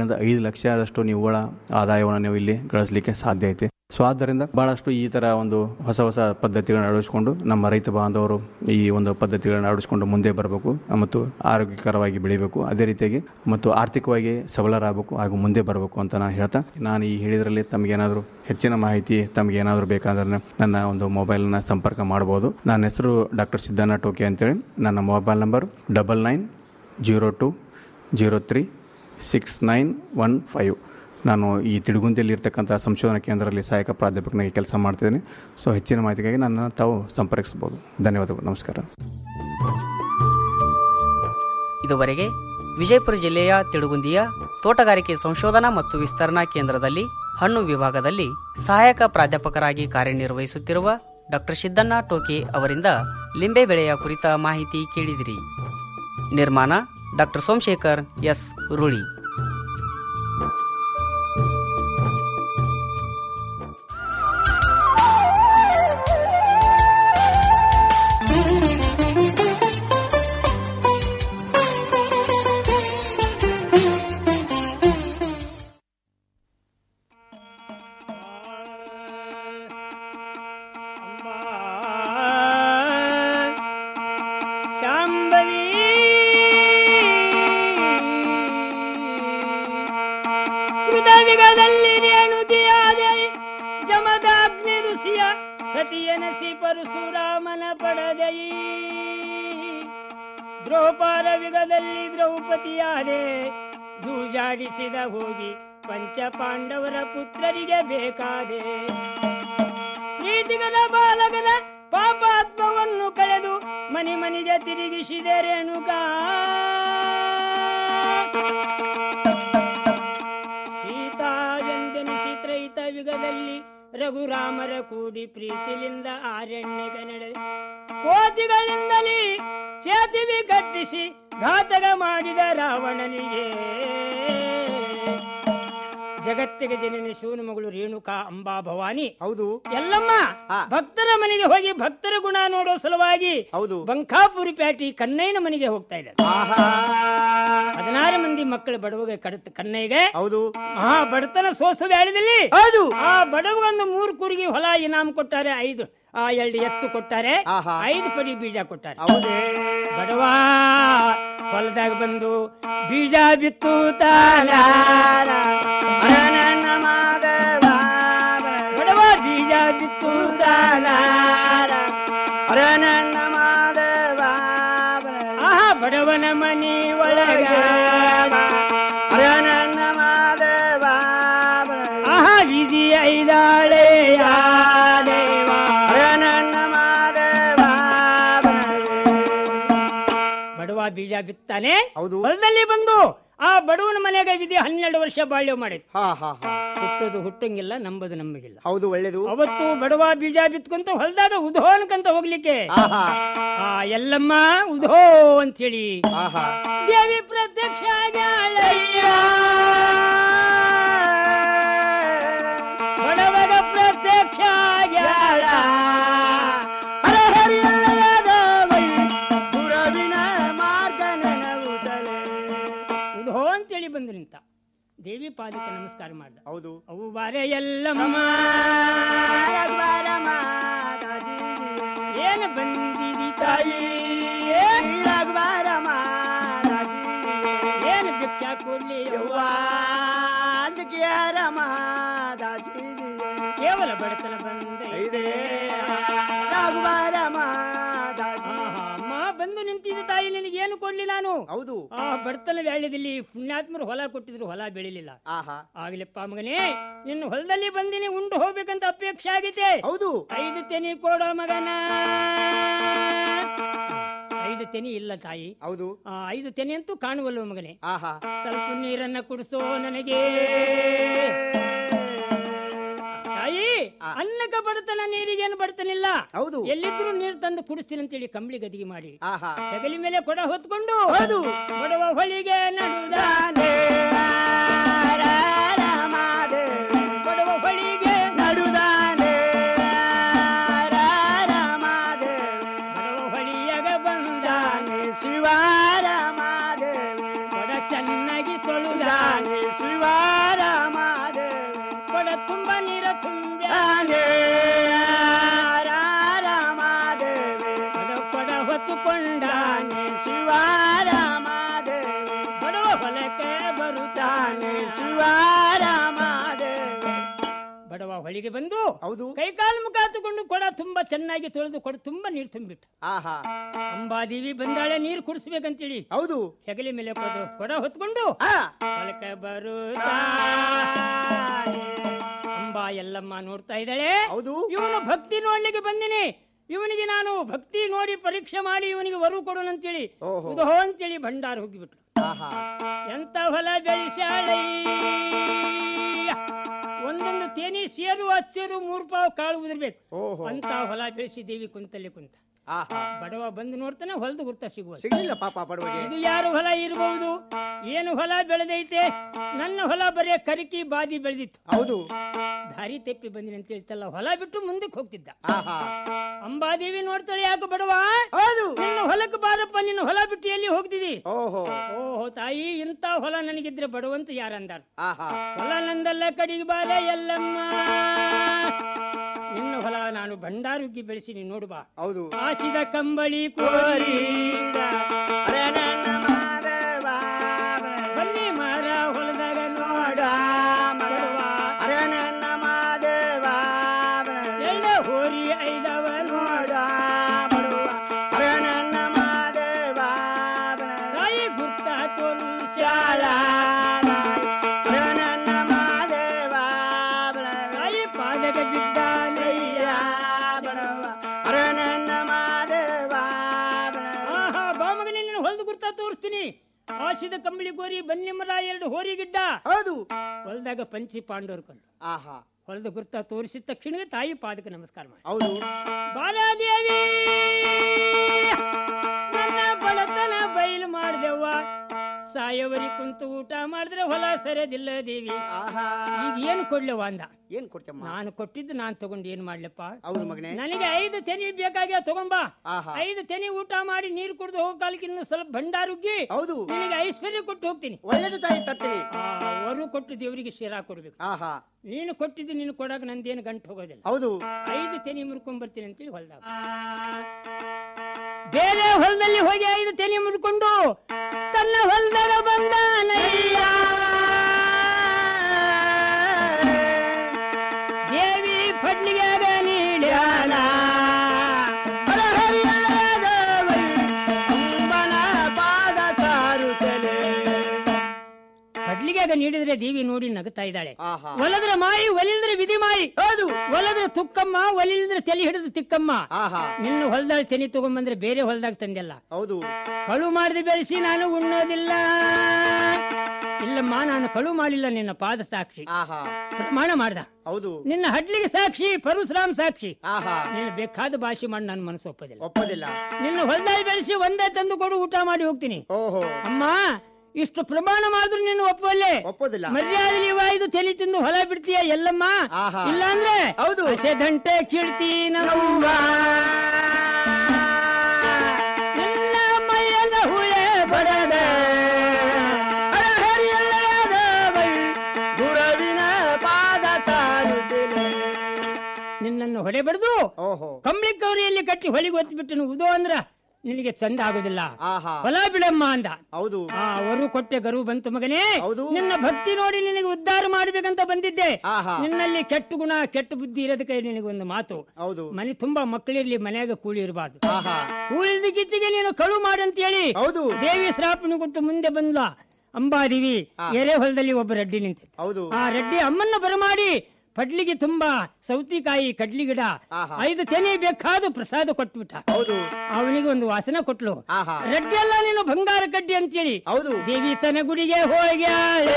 ನಾಲ್ಕರಿಂದ ಐದು ಲಕ್ಷದಷ್ಟು ನಿವ್ವಳ ಆದಾಯವನ್ನು ನೀವು ಇಲ್ಲಿ ಗಳಿಸಲಿಕ್ಕೆ ಸಾಧ್ಯ ಐತೆ ಸೊ ಆದ್ದರಿಂದ ಬಹಳಷ್ಟು ಈ ತರ ಒಂದು ಹೊಸ ಹೊಸ ಪದ್ಧತಿಗಳನ್ನ ಅಳವಡಿಸಿಕೊಂಡು ನಮ್ಮ ರೈತ ಬಾಂಧವರು ಈ ಒಂದು ಪದ್ಧತಿಗಳನ್ನ ಅಳವಡಿಸಿಕೊಂಡು ಮುಂದೆ ಬರಬೇಕು ಮತ್ತು ಆರೋಗ್ಯಕರವಾಗಿ ಬೆಳಿಬೇಕು ಅದೇ ರೀತಿಯಾಗಿ ಮತ್ತು ಆರ್ಥಿಕವಾಗಿ ಸಬಲರಾಗಬೇಕು ಹಾಗೂ ಮುಂದೆ ಬರಬೇಕು ಅಂತ ನಾನು ಹೇಳ್ತಾ ನಾನು ಈ ಹೇಳಿದ್ರಲ್ಲಿ ತಮಗೇನಾದರೂ ಹೆಚ್ಚಿನ ಮಾಹಿತಿ ತಮಗೆ ಏನಾದರೂ ಬೇಕಾದ್ರೆ ನನ್ನ ಒಂದು ಮೊಬೈಲ್ನ ಸಂಪರ್ಕ ಮಾಡಬಹುದು ನನ್ನ ಹೆಸರು ಡಾಕ್ಟರ್ ಸಿದ್ದಣ್ಣ ಟೋಕೆ ಅಂತೇಳಿ ನನ್ನ mobile number double nine zero two zero three six nine one five ನಾನು ಈ ತಿಡುಗುಂದಿಯಲ್ಲಿ ಇರ್ತಕ್ಕಂಥ ಸಂಶೋಧನಾ ಕೇಂದ್ರದಲ್ಲಿ ಸಹಾಯಕ ಪ್ರಾಧ್ಯಾಪಕನಾಗಿ ಕೆಲಸ ಮಾಡ್ತಿದ್ದೀನಿ ಸೊ ಹೆಚ್ಚಿನ ಮಾಹಿತಿಗಾಗಿ ನನ್ನ ತಾವು ಸಂಪರ್ಕಿಸಬಹುದು ಧನ್ಯವಾದಗಳು ನಮಸ್ಕಾರ ಇದುವರೆಗೆ ವಿಜಯಪುರ ಜಿಲ್ಲೆಯ ತಿಡುಗುಂದಿಯ ತೋಟಗಾರಿಕೆ ಸಂಶೋಧನಾ ಮತ್ತು ವಿಸ್ತರಣಾ ಕೇಂದ್ರದಲ್ಲಿ ಹಣ್ಣು ವಿಭಾಗದಲ್ಲಿ ಸಹಾಯಕ ಪ್ರಾಧ್ಯಾಪಕರಾಗಿ ಕಾರ್ಯನಿರ್ವಹಿಸುತ್ತಿರುವ ಡಾಕ್ಟರ್ ಸಿದ್ದಣ್ಣ ಟೋಕೆ ಅವರಿಂದ ಲಿಂಬೆ ಬೆಳೆಯ ಕುರಿತ ಮಾಹಿತಿ ಕೇಳಿದಿರಿ ನಿರ್ಮಾಣ ಡಾಕ್ಟರ್ ಸೋಮಶೇಖರ್ ಎಸ್ ರೂಳಿ ಶಾಂಭವಿ ಕೃತವಿಗದಲ್ಲಿ ರೇಣುತಿಯಾದೆ ಜಮದಾಗ್ನಿ ಋಷಿಯ ಸತಿಯನಸಿ ಪರಶುರಾಮನ ಪಡೆದಯಿ ದ್ರೌಪಾರವಿಗದಲ್ಲಿ ದ್ರೌಪದಿಯಾದೆ ಜೂಜಾಡಿಸಿದ ಹೋಗಿ ಪಂಚ ಪಾಂಡವರ ಪುತ್ರರಿಗೆ ಬೇಕಾದೆ ಪ್ರೀತಿಗದ ಬಾಲಕನ ಪಾಪಾತ್ಮವನ್ನು ಕಳೆದು ಮನೆ ಮನೆಗೆ ತಿರುಗಿಸಿದೆ ರೇಣುಕಾ ಸೀತಾವೆಂದೆನಿಸಿ ತ್ರೈತ ಯುಗದಲ್ಲಿ ರಘುರಾಮರ ಕೂಡಿ ಪ್ರೀತಿಲಿಂದ ಆರಣ್ಯಗ ನಡೆ ಕೋತಿಗಳಿಂದಲೇ ಚೇತಿವಿ ಕಟ್ಟಿಸಿ ಘಾತಕ ಮಾಡಿದ ರಾವಣನಿಗೆ ಜಗತ್ತಿಗೆ ಜನನಿ ಶಿವನ ಮಗಳು ರೇಣುಕಾ ಅಂಬಾ ಭವಾನಿ ಹೌದು ಎಲ್ಲಮ್ಮ ಭಕ್ತರ ಮನೆಗೆ ಹೋಗಿ ಭಕ್ತರ ಗುಣ ನೋಡೋ ಸಲುವಾಗಿ ಹೌದು ಬಂಕಾಪುರಿ ಪ್ಯಾಟಿ ಕನ್ನಯ್ಯನ ಮನೆಗೆ ಹೋಗ್ತಾ ಇದ್ದಾರೆ ಹದಿನಾರು ಮಂದಿ ಮಕ್ಕಳು ಬಡವಗೆ ಕಡತ ಕನ್ನಯ್ಯಗೆ ಹೌದು ಮಹಾ ಬಡತನ ಸೋಸ ವ್ಯಾಳದಲ್ಲಿ ಹೌದು ಆ ಬಡವಗೊಂದು ಮೂರು ಕುರಿಗೆ ಹೊಲ ಇನಾಮ್ ಕೊಟ್ಟಾರೆ ಐದು ಆ ಎರಡು ಎತ್ತು ಕೊಟ್ಟಾರೆ ಐದು ಪಡಿ ಬೀಜ ಕೊಟ್ಟಾರೆ ಬಡವ ಹೊಲದಾಗ ಬಂದು ಬೀಜ ಬಿತ್ತು ತಾನ ಬಡವ ಬೀಜ ಬಿತ್ತು ತಾನ ಆಹಾ ಬಡವನ ಮನಿ ಒಳಗ ಆಹಾ ವಿಧಿ ಐದಾಳೆ ಬಡವ ಬೀಜ ಬಿತ್ತಾನೆ ಹೊಲದಲ್ಲಿ ಬಂದು ಆ ಬಡವನ ಮನೆಗೆ ವಿಧಿ ಹನ್ನೆರಡು ವರ್ಷ ಬಾಳ್ಯ ಮಾಡಿತ್ತು ಹುಟ್ಟೋದು ಹುಟ್ಟಂಗಿಲ್ಲ ನಂಬದು ನಂಬಗಿಲ್ಲ ಹೌದು ಒಳ್ಳೇದು ಅವತ್ತು ಬಡವ ಬೀಜ ಬಿತ್ಕೊಂತ ಹೊಲದಾಗ ಉಧೋ ಅನ್ಕಂತ ಹೋಗ್ಲಿಕ್ಕೆ ಆ ಎಲ್ಲಮ್ಮ ಉಧೋ ಅಂತೇಳಿ ದೇವಿ ಪ್ರತ್ಯಕ್ಷ ಆಗ್ಯಾಳಯ್ಯ. ಬಡವಗ ಪ್ರತ್ಯಕ್ಷ ಆಗ್ಯಾಳ. ಉಧೋ ಅಂತೇಳಿ ಬಂದು ನಿಂತ ದೇವಿ ಪಾದಕ್ಕೆ ನಮಸ್ಕಾರ ಮಾಡ್ದ ಹೌದು ಅವು ಬಾರೆ ಎಲ್ಲಮ್ಮ ಏನು ಬಂದಿದಿ ತಾಯಿ ಏನು ಭಿಕ್ಷಾ ಕೊಡ್ಲಿ ಕೇವಲ ಬಡತನ ಬಂದೈತೆ ಆಹಾ, ಅಮ್ಮ ಬಂದು ನಿಂತಿದ್ದ ತಾಯಿ ನಿನಗೆ ಏನು ಕೊಡ್ಲಿ ನಾನು ಹೌದು ಆ ಬಡತನ ವ್ಯಾಳ್ಯದಲ್ಲಿ ಪುಣ್ಯಾತ್ಮರು ಹೊಲ ಕೊಟ್ಟಿದ್ರು ಹೊಲ ಬೆಳಿಲಿಲ್ಲ ಆಗ್ಲಿಪ್ಪ ಮಗನೇ ನಿನ್ನ ಹೊಲದಲ್ಲಿ ಬಂದಿನಿ ಉಂಡು ಹೋಗ್ಬೇಕಂತ ಅಪೇಕ್ಷೆ ಆಗೈತೆ ಹೌದು ಐದು ತೆನಿ ಕೊಡೋ ಮಗನ ಐದು ತೆನಿ ಇಲ್ಲ ತಾಯಿ ಹೌದು ಐದು ತೆನಿ ಅಂತೂ ಕಾಣುವಲ್ವ ಮಗನೇ ಸ್ವಲ್ಪ ನೀರನ್ನ ಕುಡಿಸೋ ನನಗೆ ತಾಯಿ ಅನ್ನಕ ಬಡತನ ನೀರಿಗೇನು ಬಡತನಿಲ್ಲ ಹೌದು ಎಲ್ಲಿದ್ರು ನೀರು ತಂದು ಕುಡಿಸ್ತೀನಿ ಅಂತೇಳಿ ಕಂಬಳಿ ಗದಿಗೆ ಮಾಡಿ ಹೆಗಲಿ ಮೇಲೆ ಕೊಡ ಹೊತ್ಕೊಂಡು ಬಡವ ಹೊಳಿಗೆ ನಡುದಾನೆ ಬಡವ ಹೊಳಿಗೆ ನಡುದಾನೆ ಬಡವ ಹೊಳಿಯಾಗ ಬಂದಾನೆ ಶಿವಾರಮಾದೇವಿ ಕೊಡ ಚೆನ್ನಾಗಿ ತೊಳುದಾನೆ ಶಿವ ಬಡವ ಹೊಳಿಗೆ ಬಂದು ಹೌದು ಕೈಕಾಲು ಮುಖ ತಗೊಂಡು ಕೊಡ ತುಂಬಾ ಚೆನ್ನಾಗಿ ತೊಳೆದು ಕೊಡ ತುಂಬಾ ನೀರು ತುಂಬಿಟ್ಟು ಆಹಾ ಅಂಬಾದೇವಿ ಬಂದಾಳೆ ನೀರು ಕುಡಿಸ್ಬೇಕಂತೇಳಿ ಹೌದು ಹೆಗಲಿ ಮೇಲೆ ಕೊಡು ಕೊಡ ಹೊತ್ಕೊಂಡು ಹೊಲಕ್ಕೆ ಬರುತ್ತಾ ಅಂಬಾ ಎಲ್ಲಮ್ಮ ನೋಡ್ತಾ ಇದ್ದಾಳೆ ಹೌದು ಇವನು ಭಕ್ತಿ ನೋಡ್ಲಿಕ್ಕೆ ಬಂದಿನಿ ಇವನಿಗೆ ನಾನು ಭಕ್ತಿ ನೋಡಿ ಪರೀಕ್ಷೆ ಮಾಡಿ ಇವನಿಗೆ ವರು ಕೊಡೋಣ ಅಂತೇಳಿ ಓಹೋ. ಉದಹೋ ಅಂತೇಳಿ ಭಂಡಾರ ಹೋಗಿಬಿಟ್ರು ಎಂತ ಹೊಲ ಬೆಳೆಸಾಳೈ ಒಂದೊಂದು ತೇನಿ ಸೇರು ಹಚ್ಚರು ಮೂರು ಪಾವು ಕಾಳು ಉದಿರ್ಬೇಕು ಓಹೋ. ಅಂತ ಹೊಲ ಬೆಳೆಸಿ ದೇವಿ ಕುಂತಲ್ಲಿ ಕುಂತ ಆಹಾ ಬಡವ ಬಂದು ನೋಡ್ತಾನೆ ಹೊಲದ ಗುರ್ತ ಸಿಗುವ ಸಿಗಲಿಲ್ಲ ಪಾಪ ಬಡವಗೆ ಇದು ಯಾರು ಹೊಲ ಇರಬಹುದು ಏನು ಹೊಲ ಬೆಳೆದೈತೆ ನನ್ನ ಹೊಲ ಬರೇ ಕರಿಕಿ ಬಾದಿ ಬೆಳೆದಿತ್ತು ಹೌದು ದಾರಿ ತೆಪ್ಪಿ ಬಂದಿನಿ ಅಂತ ಹೇಳ್ತಲ್ಲ ಹೊಲ ಬಿಟ್ಟು ಮುಂದಕ್ಕೆ ಹೋಗ್ತಿದ್ದ ಆಹಾ ಅಂಬಾದೇವಿ ನೋಡ್ತಾಳೆ ಯಾಕೆ ಬಡವ ಹೌದು ನಿನ್ನ ಹೊಲಕ್ಕೆ ಬಾರಪ್ಪ ನಿನ್ನ ಹೊಲ ಬಿಟ್ಟು ಎಲ್ಲಿ ಹೋಗ್ತಿದಿ ಓಹೋ ಓಹೋ ತಾಯಿ ಇಂತ ಹೊಲ ನನಗಿದ್ರೆ ಬಡವಂತ ಯಾರಂದಾರ ಆಹಾ ಹೊಲ ನಂದಲ್ಲ ಕಡಿಗೆ ಬಾಲ ಎಲ್ಲಮ್ಮ ನಿನ್ನ ಹೊಲ ನಾನು ಭಂಡಾರುಗ್ಗಿ ಬೆಳೆಸಿ ನೀನು ನೋಡು ಬಾ ಹೌದು ಆಸಿದ ಕಂಬಳಿ ಕೋರಿ ಬನ್ನಿ ಮಾರ ಹೊಲದಾಗ ನೋಡ ಅರೆ ನನ್ನ ಮಾದೇವ ಎಲ್ಲ ಹೋರಿ ಐದವ ನೋಡ ಅರೆ ನನ್ನ ಮಾದೇವ ತಾಯಿ ಗುರ್ತ ತೋರಿಸ್ಯಾಳ ಅರೆ ನನ್ನ ಮಾದೇವ ತಾಯಿ ಪಾದಕ ಬಿದ್ದಾನಯ್ಯ ಅರೆ ನನ್ನ ಮಾದೇವ ಆಹಾ ಬಾ ಮಗನೇ ನಿನ್ನ ಹೊಲದ ಗುರ್ತ ತೋರಿಸ್ತೀನಿ ಆಸಿದ ಕಂಬಳಿ ಗೋರಿ ಬನ್ನಿ ಮರ ಎರಡು ಹೋರಿ ಗಿಡ್ಡ ಹೌದು ಹೊಲದಾಗ ಪಂಚಿ ಪಾಂಡೋರ್ ಕಲ್ಲು ಆಹಾ ಹೊಲದ ಗುರ್ತ ತೋರಿಸಿದ ತಕ್ಷಣ ತಾಯಿ ಪಾದಕ್ಕೆ ನಮಸ್ಕಾರ ಮಾಡಿ ಹೌದು ಬಾಲಾದೇವಿ ನನ್ನ ಬಡತನ ಬಯಲು ಮಾಡ್ದೆವ್ವ ಸಾಯವರಿ ಕುಂತು ಊಟ ಮಾಡಿದ್ರೆ ಹೊಲ ಸರಿಯದಿಲ್ಲ ದೇವಿ ಈಗ ಏನು ಕೊಡ್ಲವ ಅಂದ ಏನ್ ಕೊಡ್ತಮ್ಮ ನಾನು ಕೊಟ್ಟಿದ್ದು ನಾನು ತಗೊಂಡು ಏನ್ ಮಾಡ್ಲಪ್ಪ ಹೌದು ಮಗನೇ ನನಗೆ ಐದು ತೆನಿ ಬೇಕಾಗ್ಯ ತಗೊಂಬಾ ಆಹಾ. ಐದು ತೆನಿ ಊಟ ಮಾಡಿ ನೀರು ಕುಡಿದು ಹೋಗಲಿಕ್ಕೆ ಇನ್ನು ಸ್ವಲ್ಪ ಭಂಡಾರುಗ್ಗಿ ಹೌದು ನಿನಗೆ ಐಶ್ವರ್ಯ ಕೊಟ್ಟು ಹೋಗ್ತೀನಿ ಒಳ್ಳೇದು ತಾಯಿ ತರ್ತೀನಿ ಅವರು ಕೊಟ್ಟು ದೇವರಿಗೆ ಶಿರಾ ಕೊಡ್ಬೇಕು ಆಹಾ ನೀನು ಕೊಟ್ಟಿದ್ದು ನೀನು ಕೊಡಾಕ ನಂದೇನು ಗಂಟು ಹೋಗೋದಿಲ್ಲ ಹೌದು ಐದು ತೆನಿ ಮುರ್ಕೊಂಡ್ ಬರ್ತೀನಿ ಅಂತೇಳಿ ಹೊಲ್ದಾಗ ಬೇರೆ ಹೊಲದಲ್ಲಿ ಹೋಗಿ ಐದು ತೆನಿ ಮುರ್ಕೊಂಡು ತನ್ನ ಹೊಲದಾಗ ಬಂದಾನಯ್ಯ ದೇವಿ ಫಡ್ಲಿಗ್ಯಾಗ ನೀಡ್ಯಾಳ ಪಾದ ಸಾರುತ್ತಲೇ ಕಡ್ಲಿಗ್ಯಾಗ ನೀಡಿದ್ರೆ ದೇವಿ ನೋಡಿ ನಗುತ್ತಾ ಇದ್ದಾಳೆ ಆಹಾ ಒಲದ್ರ ಮಾಯಿ ಒಲಿಲ್ದ್ರೆ ವಿಧಿ ಮಾಯಿ ಹೌದು ಒಲದ್ರ ತುಕ್ಕಮ್ಮ ಒಲಿಲ್ದ್ರೆ ತಲೆ ಹಿಡಿದು ತಿಕ್ಕಮ್ಮ ಆಹಾ ನಿನ್ನ ಹೊಲದಾಗ ತೆನಿ ತಗೊಂಬಂದ್ರೆ ಬೇರೆ ಹೊಲದಾಗ ತಂದೆಲ್ಲ ಹೌದು ಕಳು ಮಾಡಿದ ಬೆಳೆಸಿ ನಾನು ಉಣ್ಣೋದಿಲ್ಲ ಇಲ್ಲಮ್ಮ ನಾನು ಕಳು ಮಾಡಿಲ್ಲ ನಿನ್ನ ಪಾದ ಸಾಕ್ಷಿ ಆಹಾ ಪ್ರಮಾಣ ಮಾಡ್ದ ಹೌದು ನಿನ್ನ ಹಡ್ಲಿಗೆ ಸಾಕ್ಷಿ ಪರಶುರಾಮ್ ಸಾಕ್ಷಿ ಆಹಾ ನೀನು ಬೇಕಾದ ಭಾಷೆ ಮಾಡಿ ನನ್ನ ಮನಸ್ಸು ಒಪ್ಪೋದಿಲ್ಲ ಒಪ್ಪೋದಿಲ್ಲ ನಿನ್ನ ಹೊಲದಲ್ಲಿ ಬೆಳೆಸಿ ಒಂದೇ ತಂದು ಕೊಡು ಊಟ ಮಾಡಿ ಹೋಗ್ತೀನಿ ಓಹೋ ಅಮ್ಮ ಇಷ್ಟು ಪ್ರಮಾಣ ಮಾಡಿದ್ರು ನೀನು ಒಪ್ಪಲ್ಲೇ ಒಪ್ಪೋದಿಲ್ಲ ಮರ್ಯಾದೆ ನೀವು ಐದು ತಲೆ ತಿಂದು ಹೊಲ ಬಿಡ್ತೀಯ ಎಲ್ಲಮ್ಮ ಆಹಾ. ಇಲ್ಲಾಂದ್ರೆ ಹೌದು. ದಂಟೆ ಕೀಳ್ತಿ ನಮ್ಮವ್ವ ನಿನ್ನ ಮೈಯಲ್ಲ ಹುಳೆ ಬಡದೆ ಗುರುವಿನ ಪಾದ ಸಾರುತ್ತಲೇ ನಿನ್ನನ್ನು ಹೊಡೆ ಬಡ್ದು ಓಹೋ ಕಂಬಳಿ ಕವರಿಯಲ್ಲಿ ಕಟ್ಟಿ ಹೊಲಿಗೆ ಒತ್ತಿಬಿಟ್ಟು ಉದೋ ಅಂದ್ರ ನಿನಗೆ ಚಂದ ಆಗುದಿಲ್ಲ ಆಹಾ ಹೊಲ ಬಿಡಮ್ಮ ಅಂದ ಹೌದು ಆ ಅವರು ಕೊಟ್ಟೆ ಗರು ಬಂತು ಮಗನೇ ಹೌದು. ನಿನ್ನ ಭಕ್ತಿ ನೋಡಿ ನಿನಗೆ ಉದ್ಧಾರ ಮಾಡ್ಬೇಕಂತ ಬಂದಿದ್ದೆ ಆಹಾ ನಿನ್ನಲ್ಲಿ ಕೆಟ್ಟ ಗುಣ ಕೆಟ್ಟ ಬುದ್ಧಿ ಇರೋದಕ್ಕೆ ನಿನಗೆ ಒಂದು ಮಾತು ಹೌದು ಮನೆ ತುಂಬಾ ಮಕ್ಕಳಿರ್ಲಿ ಮನ್ಯಾಗ ಕೂಲಿ ಇರಬಾರ್ದು ಆಹಾ ಕೂಳಿದ ಕಿಚ್ಚಿಗೆ ನೀನು ಕಳು ಮಾಡಂತ ಹೇಳಿ ಹೌದು ದೇವಿ ಶ್ರಾಪಣೆ ಕೊಟ್ಟು ಮುಂದೆ ಬಂದ್ಲ ಅಂಬಾದೇವಿ ಎರೆ ಹೊಲದಲ್ಲಿ ಒಬ್ಬ ರೆಡ್ಡಿ ನಿಂತಿದ್ದ ಹೌದು ಆ ರೆಡ್ಡಿ ಅಮ್ಮನ್ನ ಬರಮಾಡಿ ಪಡ್ಲಿಗೆ ತುಂಬಾ ಸೌತಿಕಾಯಿ ಕಡ್ಲಿ ಗಿಡ ಆಹಾ. ಐದು ತೆನೆ ಬೇಕಾದ ಪ್ರಸಾದ ಕೊಟ್ಬಿಟ್ಟ ಹೌದು ಅವನಿಗೆ ಒಂದು ವಾಸನ ಕೊಟ್ಲು ಆಹಾ ರೆಡ್ಡಿ ಎಲ್ಲ ನೀನು ಬಂಗಾರ ಕಡ್ಡಿ ಅಂತೇಳಿ ಹೌದು ದೇವಿ ತನ್ನ ಗುಡಿಗೆ ಹೋಗ್ಯಾಳೆ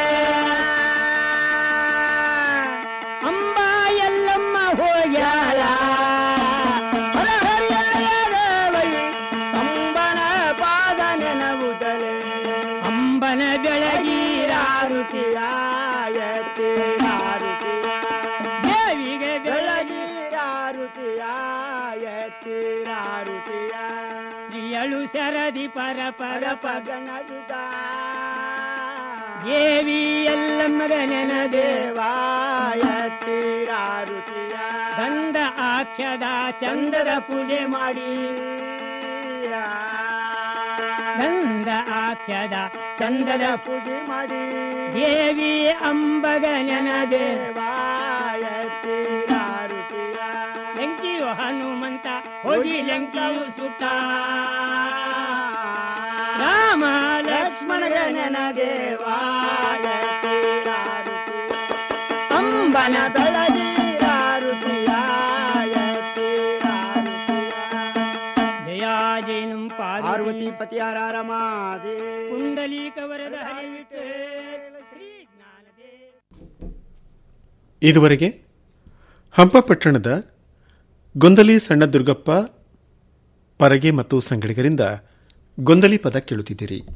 ಅಂಬಾ ಎಲ್ಲಮ್ಮ ಹೋಗ್ಯಾಳ ಹರ ಹರಿಯಲಯದವೈ ಅಂಬನ ಪಾದ ನೆನಗುತ್ತಲೇ ಅಂಬನ ಬೆಳಗೀರಾರುತಿಯ ಎತ್ತಿರಾರುತಿಯ ದೇವಿಗೆ ಬೆಳಗಿ ಬೆಳಗಿರಾರುತಿಯ ಎತ್ತಿರಾರುತಿಯ ಶ್ರೀಯಳು ಶರದಿ ಪರ ಪರ ಪ ಪಗಣ ಸುತ ದೇವಿ ಎಲ್ಲಮ್ಮಗ ನೆನದೆ ದೇವಾಯ ಎತ್ತಿರಾರುತಿಯ ಗಂಧ ಆಖ್ಯದ ಚಂದದ ಪೂಜೆ ಮಾಡಿ ಗಂಧ ಆಖ್ಯದ ಚಂದದ ಪೂಜೆ ಮಾಡಿ ದೇವಿ ಅಂಬಗ ನೆನದೆ ದೇವಾಯತಿರಾರುತಿಯ ಲಂಕಿಯು ಹನುಮಂತ ಹೋಗಿ ಲಂಕಿಯು ಸುಟ್ಟ ರಾಮ ಲಕ್ಷ್ಮಣಗ ನೆನ ಅಂಬನ ಬೆಳಗಿರಾರುತಿಯ ಜಯಾ ಜೈನಂ ಪಾರ್ವತಿ ಪತಿಯಾರ ರಮಾದೇ ಪುಂಡಲೀಕ ವರದ ಹರಿವಿಟ್ಟು ಶ್ರೀ ಇದುವರೆಗೆ ಹಂಪಪಟ್ಟಣದ ಗೊಂದಲಿ ಸಣ್ಣ ದುರ್ಗಪ್ಪ ಪರಗೆ ಮತ್ತು ಸಂಗಡಿಗರಿಂದ ಗೊಂದಲಿ ಪದ ಕೇಳುತ್ತಿದ್ದೀರಿ